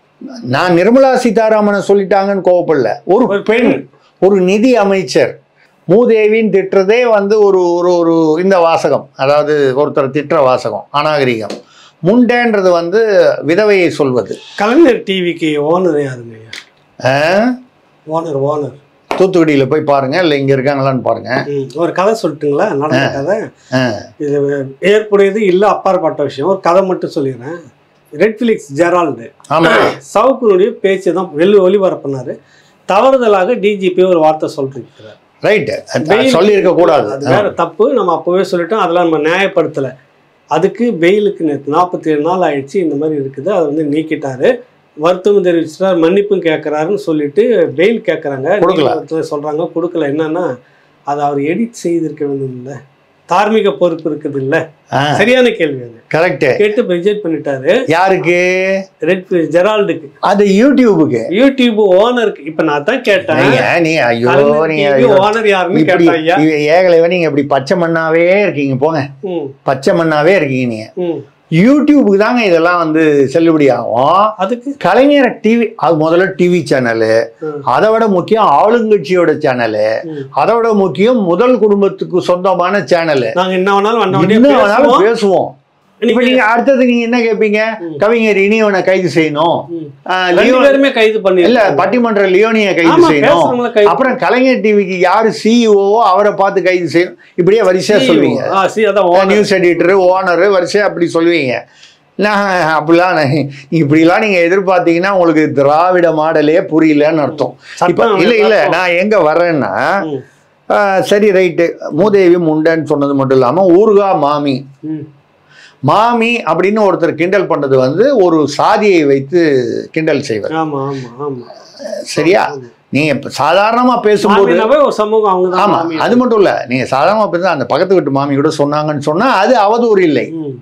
நான் நிர்மலா சீதாராமனை சொல்லிட்டாங்கன்னு கோவப்படல ஒரு
ஒரு
பெண்
பெண்.
ஒரு நிதி அமைச்சர் மூதேவின்னு திட்டுறதே வந்து ஒரு ஒரு ஒரு இந்த வாசகம் அதாவது ஒருத்தர் திட்டுற வாசகம் அநாகரிகம் முண்டேன்றது வந்து விதவையை சொல்வது
கலைஞர் டிவிக்கு ஓனர் யாருங்க ஐயா
ஆ?
ஓனர் ஓனர்
தூத்துக்குடியில போய் பாருங்க இல்லை இங்க இருக்காங்களான்னு பாருங்க
ம். ஒரு கதை சொல்லட்டுங்களா நடந்த கதை
ஆ.
இது ஏற்புடையது இல்லை அப்பாற்பட்ட விஷயம் ஒரு கதை மட்டும் சொல்லிடுறேன் ரெட்ஃபிலிக்ஸ் ஜெரால்டு
ஆமா
சவுக்குனுடைய பேச்சு தான் வெளி ஒளிபரப்புனாரு தவறுதலாக டிஜிபி ஒரு வார்த்தை சொல்லிருக்கிறார்
ரைட்டு
பெயில்
சொல்லியிருக்க கூடாது
அது வேற தப்பு நம்ம அப்பவே சொல்லிட்டோம் அதெல்லாம் நம்ம நியாயப்படுத்தல அதுக்கு பெயிலுக்கு நேற்று நாற்பத்தி ஏழு நாள் ஆயிடுச்சு இந்த மாதிரி இருக்குது அதை வந்து நீக்கிட்டாரு வருத்தம் தெரிவிச்சிட்டார் மன்னிப்பும் கேட்கறாருன்னு சொல்லிட்டு பெயில் கேட்கறாங்க
கொடுக்கல.
நீதிமன்றத்துல சொல்றாங்க கொடுக்கல என்னன்னா அதை அவர் எடிட் செய்திருக்க வேண்டும் இல்ல தார்மீக பொறுப்பு இருக்குது இல்ல சரியான கேள்வி அது
கரெக்ட்
கேட்டு ரிஜெக்ட் பண்ணிட்டாரு
யாருக்கு
ரெட் ஜெரால்டுக்கு
அது யூடியூபுக்கு
யூடியூப் ஓனருக்கு இப்ப நான் தான் கேட்டேன்
நீங்க நீ ஐயோ நீங்க ஐயோ.
ஓனர் யாருன்னு
இப்படி
கேட்டேன் ஐயா
இவ- ஏகலைவன் நீங்க இப்படி பச்சை மண்ணாவே இருக்கீங்க போங்க
ம்,
பச்சை மண்ணாவே இருக்கீங்க நீங்க
ம்.
யூடியூபுக்கு தாங்க இதெல்லாம் வந்து செல்லுபடி ஆகும்
அதுக்கு
கலைஞர் டிவி அது முதல்ல டிவி சேனலு
ம்,
அதை விட முக்கியம் ஆளுங்கட்சியோட சேனலு
ம்.
அதை விட முக்கியம் முதல் குடும்பத்துக்கு சொந்தமான சேனலு
நாங்க என்ன வேணாலும் வண்ட வண்டியா
என்ன வேணாலும்
பேசுவோம்.
பேசுவோம் இப்ப
நீங்க-
நீங்க அடுத்தது நீங்க என்ன கேட்பீங்க
ம்.
கவிஞர் இனியவனை கைது செய்யணும்
ம்.
ஆஹ்
ரெண்டு
லியோ-
பேருமே கைது பண்ணி
இல்ல பட்டிமன்ற லியோனிய கைது
ஆமா
செய்யணும்
பேசுறவங்கள கைது
அப்புறம் கலைஞர் டிவிக்கு யாரு சிஇஓ அவரை பார்த்து கைது செய்யணும் இப்படியே வரிசையா சொல்லுவீங்க
ஆ, see, அதான் owner.
நியூஸ் எடிட்டர் ஓனர் வரிசையா அப்படி சொல்லுவீங்க நான் அப்படிலாம் நான் இப்படிலாம் நீங்க எதிர்பார்த்தீங்கன்னா உங்களுக்கு திராவிட மாடலே புரியலன்னு அர்த்தம் இப்ப
சட்டம்
இல்ல இல்ல
எல்லாருக்கும்.
நான் எங்க வர்றேன்னா
ம்,
ஆஹ், சரி ரைட்டு மூதேவி முண்டன்னு சொன்னது மட்டும் இல்லாம ஊர்கா மாமி
ம்.
மாமி அப்படின்னு ஒருத்தர் கிண்டல் பண்ணது வந்து ஒரு சாதியை வைத்து கிண்டல் செய்வர்
ஆமா ஆமா ஆமா
சரியா நீங்க இப்ப சாதாரணமா பேசும்போது
மாமினாவே ஒரு சமூகம் அவங்க தான்
ஆமா
மாமி.
அது மட்டும் இல்ல நீங்க சாதாரணமா பேசுனா அந்த பக்கத்து வீட்டு மாமி கூட சொன்னாங்கன்னு சொன்னா அது அவதூறு இல்லை
ம்,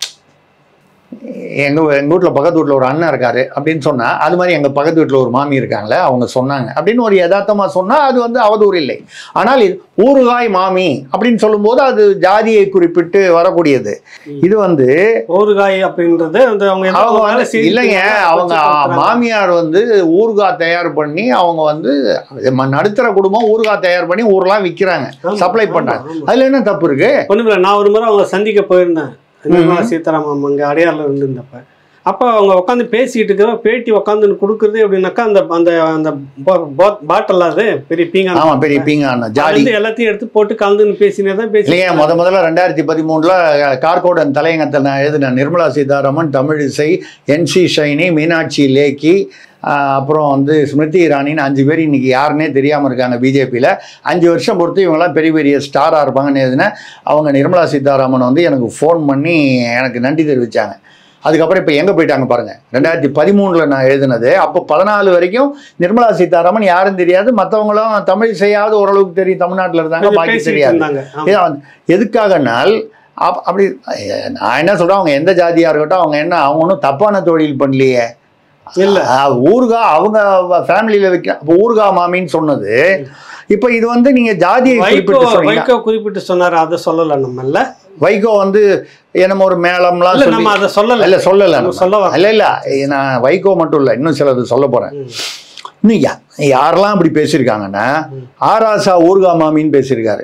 எங்க எங்க வீட்ல பக்கத்து வீட்ல ஒரு அண்ணன் இருக்காரு அப்படின்னு சொன்னா அது மாதிரி எங்க பக்கத்து வீட்ல ஒரு மாமி இருக்காங்களே அவங்க சொன்னாங்க அப்படின்னு ஒரு யதார்த்தமா சொன்னா அது வந்து அவதூறு இல்லை ஆனால் இது ஊறுகாய் மாமி அப்படின்னு சொல்லும்போது அது ஜாதியை குறிப்பிட்டு வரக்கூடியது
ம்.
இது வந்து
ஊறுகாய் அப்படின்றது அந்த அவங்க ஏதோ
அவங்க
வேலை
வந்து
செய்து
இல்லைங்க
வச்சு
அவங்க
கொடுக்குறாங்க.
மாமியார் வந்து ஊறுகாய் தயார் பண்ணி அவங்க வந்து ம- நடுத்தர குடும்பம் ஊறுகாய் தயார் பண்ணி ஊர்லாம் விற்கிறாங்க
ஆமா,
சப்ளை
ஆமா,
பண்றாங்க
ஆமா.
அதுல என்ன தப்பு இருக்கு
ஒண்ணும் இல்ல நான் ஒரு முறை அவங்க சந்திக்க போயிருந்தேன் நிர்மலா சீதாராமன் அங்க அடையாறுல இருந்திருந்தப்ப அப்போ அவங்க உட்காந்து பேசிக்கிட்டு இருக்கிற பேட்டி உட்காந்து கொடுக்குறது அப்படின்னாக்கா அந்த அந்த அந்த பாட்டில் அது பெரிய பீங்கான்
ஆமா பெரிய பீங்கான
அதுல
ஜாடி
இருந்து எல்லாத்தையும் எடுத்து போட்டு கலந்துன்னு பேசினே தான் பேசி
இல்லையா முத முதல்ல ரெண்டாயிரத்தி பதிமூணுல கார்கோடன் தலையங்கத்தை நான் எழுதினேன் நிர்மலா சீதாராமன் தமிழிசை என்சி ஷைனி மீனாட்சி லேக்கி ஆஹ் அப்புறம் வந்து ஸ்மிருதி இரானின்னு அஞ்சு பேர் இன்னைக்கு யாருன்னே தெரியாமல் இருக்காங்க பிஜேபியில் அஞ்சு வருஷம் பொறுத்து இவங்கெல்லாம் பெரிய பெரிய ஸ்டாராக இருப்பாங்கன்னு எழுதினேன் அவங்க நிர்மலா சீதாராமன் வந்து எனக்கு ஃபோன் பண்ணி எனக்கு நன்றி தெரிவித்தாங்க அதுக்கப்புறம் இப்போ எங்கே போயிட்டாங்க பாருங்க ரெண்டாயிரத்தி பதிமூணில் நான் எழுதினது அப்போ பதினாலு வரைக்கும் நிர்மலா சீதாராமன் யாரும் தெரியாது மற்றவங்களும் தமிழ் செய்யாத ஓரளவுக்கு தெரியும் தமிழ்நாட்டில் இருந்தாங்க
கொஞ்சம்
பாக்கி
பேசிட்டு
தெரியாது
இருந்தாங்க ஆமா.
இதான் வந்து எதுக்காகனால் அப் அப்படி அஹ், நான் என்ன சொல்றேன் அவங்க எந்த ஜாதியா இருக்கட்டும் அவங்க என்ன அவங்க ஒன்றும் தப்பான தொழில் பண்ணலையே
இல்ல
அஹ், ஊறுகா அவங்க ஃபேமிலியில வைக்க அப்போ ஊறுகா மாமின்னு சொன்னது இப்போ இது வந்து நீங்க ஜாதியை
வைகோ
குறிப்பிட்டு சொன்னீங்க
வைகோ குறிப்பிட்டு சொன்னாரு அதை சொல்லல நம்ம இல்ல
வைகோ வந்து என்னமோ ஒரு மேளம்லாம்
இல்ல
சொல்லி
நம்ம அதை சொல்லல
இல்ல சொல்லல
நம்ம
நம்ம.
சொல்ல வரோம்.
இல்ல இல்ல நான் வைகோ மட்டும் இல்ல இன்னும் சிலது சொல்ல போறேன்
ம்.
இன்னும் யா- யாரெல்லாம் இப்படி பேசியிருக்காங்கன்னா
ம்.
ஆராசா ஊர்கா மாமின்னு பேசியிருக்காரு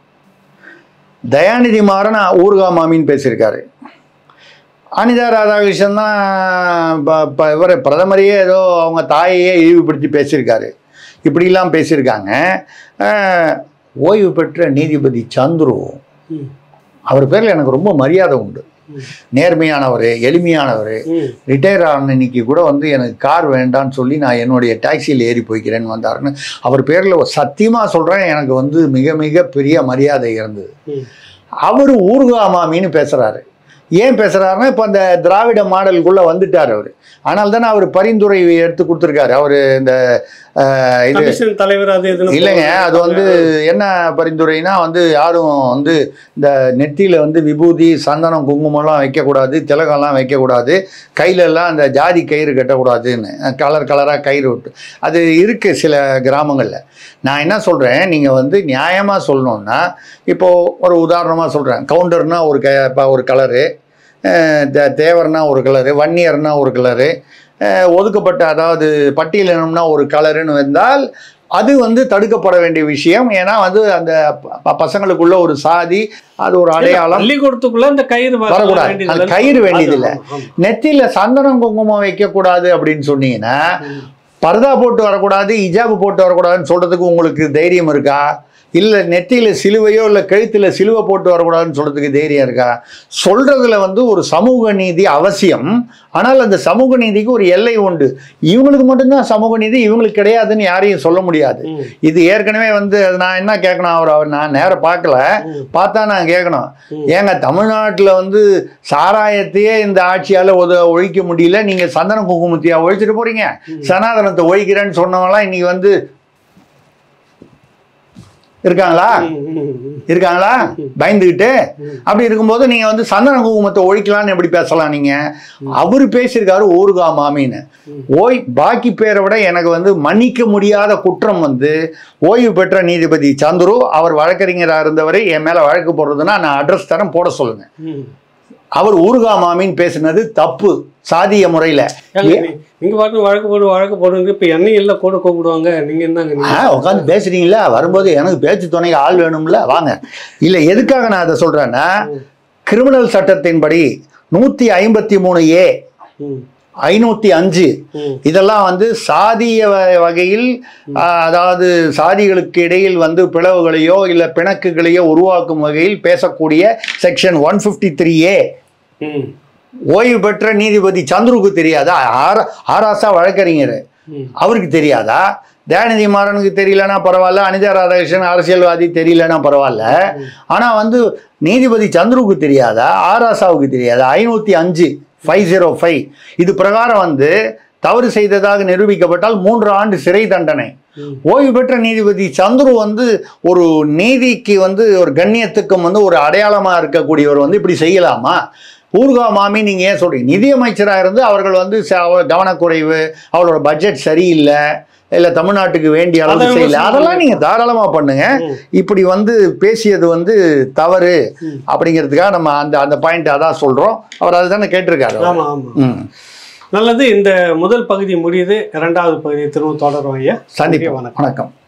தயாநிதி மாறன் ஊர்கா மாமின்னு பேசியிருக்காரு அனிதா ராதாகிருஷ்ணன் தான் இவர் பிரதமரையே ஏதோ அவங்க தாயையே இழிவுபடுத்தி பேசியிருக்காரு இப்படிலாம் பேசியிருக்காங்க அஹ், ஓய்வு பெற்ற நீதிபதி சந்துரு
ம்.
அவர் பேரில் எனக்கு ரொம்ப மரியாதை உண்டு
ம்.
நேர்மையானவர் எளிமையானவர்
ம்.
ரிட்டையர் ஆன இன்னைக்கு கூட வந்து எனக்கு கார் வேண்டான்னு சொல்லி நான் என்னுடைய டாக்ஸியில் ஏறி போய்க்கிறேன்னு வந்தாருன்னு அவர் பேரில் சத்தியமாக சொல்கிறேன் எனக்கு வந்து மிக மிக பெரிய மரியாதை இருந்தது
ம்.
அவர் ஊர்கா மாமின்னு பேசுகிறாரு ஏன் பேசுகிறாருன்னா இப்போ அந்த திராவிட மாடலுக்குள்ளே வந்துட்டார் அவர் ஆனால் தானே அவர் பரிந்துரை எடுத்து கொடுத்துருக்காரு அவர் இந்த அஹ், இது
கமிஷன் தலைவர் அது எதுன்னு
இல்லைங்க அது வந்து என்ன பரிந்துரைனா வந்து யாரும் வந்து இந்த நெத்தியில் வந்து விபூதி சந்தனம் குங்குமம்லாம் வைக்கக்கூடாது திலகம்லாம் வைக்கக்கூடாது கையிலெல்லாம் அந்த ஜாதி கயிறு கட்டக்கூடாதுன்னு கலர் கலராக கயிறு விட்டு அது இருக்குது சில கிராமங்களில் நான் என்ன சொல்கிறேன் நீங்கள் வந்து நியாயமாக சொல்லணுன்னா இப்போது ஒரு உதாரணமாக சொல்கிறேன் கவுண்டர்னா ஒரு க இப்போ ஒரு கலரு தேவர்னா ஒரு கலரு வன்னியர்னா ஒரு கலரு அஹ் ஒதுக்கப்பட்ட அதாவது பட்டியலினம்னா ஒரு கலருன்னு வந்தால் அது வந்து தடுக்கப்பட வேண்டிய விஷயம் ஏன்னா வந்து அந்த ப- பசங்களுக்குள்ள ஒரு சாதி அது ஒரு அடையாளம்
பள்ளிக்கூடத்துக்குள்ள அந்த கயிறு வர-
வரக்கூடாது.
வேண்டியதில்லை.
அது கயிறு வேண்டியதில்லை.
ஆமா, ஆமா.
நெத்தியில சந்தனம் குங்குமம் வைக்கக்கூடாது அப்படின்னு சொன்னீங்கன்னா
ம்.
பர்தா போட்டு வரக்கூடாது இஜாபு போட்டு வரக்கூடாதுன்னு சொல்றதுக்கு உங்களுக்கு தைரியம் இருக்கா இல்லை நெத்தியில சிலுவையோ இல்லை கழுத்துல சிலுவை போட்டு வரக்கூடாதுன்னு சொல்றதுக்கு தைரியம் இருக்கா சொல்றதுல வந்து ஒரு சமூக நீதி அவசியம் ஆனால் அந்த சமூக நீதிக்கு ஒரு எல்லை உண்டு இவங்களுக்கு மட்டும்தான் சமூக நீதி இவங்களுக்கு கிடையாதுன்னு யாரையும் சொல்ல முடியாது
ம்.
இது ஏற்கனவே வந்து அது நான் என்ன கேட்கணும் அவர் அவர் நான் நேரம் பார்க்கல
ம்.
பார்த்தா நான் கேட்கணும்
ம்.
ஏங்க தமிழ்நாட்டில் வந்து சாராயத்தையே இந்த ஆட்சியால் உத ஒழிக்க முடியல நீங்கள் சந்தன குங்குமத்தையா ஒழிச்சிட்டு போறீங்க சனாதனத்தை ஒழிக்கிறேன்னு சொன்னவங்களாம் இன்னைக்கு வந்து இருக்காங்களா
ம், ம், ம்.
இருக்காங்களா பயந்துக்கிட்டு அப்படி இருக்கும்போது நீங்க வந்து சந்தன குங்குமத்தை ஒழிக்கலாம்னு எப்படி பேசலாம் நீங்க அவரு பேசியிருக்காரு ஊருகா மாமின்னு ஓய் பாக்கி பேரை விட எனக்கு வந்து மன்னிக்க முடியாத குற்றம் வந்து ஓய்வு பெற்ற நீதிபதி சந்துரு அவர் வழக்கறிஞராக இருந்தவரை என் மேல வழக்கு போடுறதுன்னா நான் அட்ரஸ் தரம் போட சொல்லுங்க
ம்.
அவர் ஊருகா மாமின்னு பேசினது தப்பு சாதிய முறையில
ஏங்க, நீ- நீங்க பாட்டு வழக்கு போடு வழக்கு போடுங்க இப்ப என்னையும் இல்ல கூட கூப்பிடுவாங்க நீங்க என்னங்க
ஆ
நீங்க?
உட்காந்து பேசுறீங்களா வரும்போது எனக்கு பேச்சு துணைக்கு ஆள் வேணும்ல வாங்க இல்ல எதுக்காக நான் அதை சொல்றேன்னா கிரிமினல் சட்டத்தின்படி நூத்தி ஐம்பத்தி மூணு ஏ
ம்,
ஐநூத்தி அஞ்சு
ம்,
இதெல்லாம் வந்து சாதிய வ- வகையில் ஆ, அதாவது சாதிகளுக்கு இடையில் வந்து பிளவுகளையோ இல்ல பிணக்குகளையோ உருவாக்கும் வகையில் பேசக்கூடிய section one fifty three A
ம்,
ஓய்வு பெற்ற நீதிபதி சந்துருக்கு தெரியாதா ஆர- ஆராசா வழக்கறிஞர்
ம்.
அவருக்கு தெரியாதா தயாநிதி மாறனுக்கு தெரியலனா பரவாயில்ல அனிதா ராதாகிருஷ்ணன் அரசியல்வாதி தெரியலனா பரவாயில்ல ஆனா வந்து நீதிபதி சந்துருக்கு தெரியாதா ஆராசாவுக்கு தெரியாதா ஐநூத்தி அஞ்சு ஃபைவ் ஜீரோ ஃபைவ் இது பிரகாரம் வந்து தவறு செய்ததாக நிரூபிக்கப்பட்டால் மூன்று ஆண்டு சிறை தண்டனை
ம்.
ஓய்வு பெற்ற நீதிபதி சந்துரு வந்து ஒரு நீதிக்கு வந்து ஒரு கண்ணியத்துக்கும் வந்து ஒரு அடையாளமா இருக்கக்கூடியவர் வந்து இப்படி செய்யலாமா ஊர்கா மாமி நீங்க ஏன் சொல்றீங்க நிதியமைச்சராக இருந்து அவர்கள் வந்து ச- அவ- கவனக்குறைவு அவரோட பட்ஜெட் சரியில்லை இல்ல தமிழ்நாட்டுக்கு வேண்டிய அளவுக்கு
அதை
செய்யல
விமர்சனம்
அதெல்லாம் நீங்க தாராளமா பண்ணுங்க
ம்.
இப்படி வந்து பேசியது வந்து தவறு
ம்.
அப்படிங்கிறதுக்காக நம்ம அந்த அந்த பாயிண்ட் அதான் சொல்றோம் அவர் அதுதானே கேட்டிருக்காரு அவர்.
ஆமா ஆமா
ம்
நல்லது இந்த முதல் பகுதி முடியுது இரண்டாவது பகுதியை திரும்ப தொடரும் ஐயா
சந்திப்போம்
வணக்கம்
வணக்கம்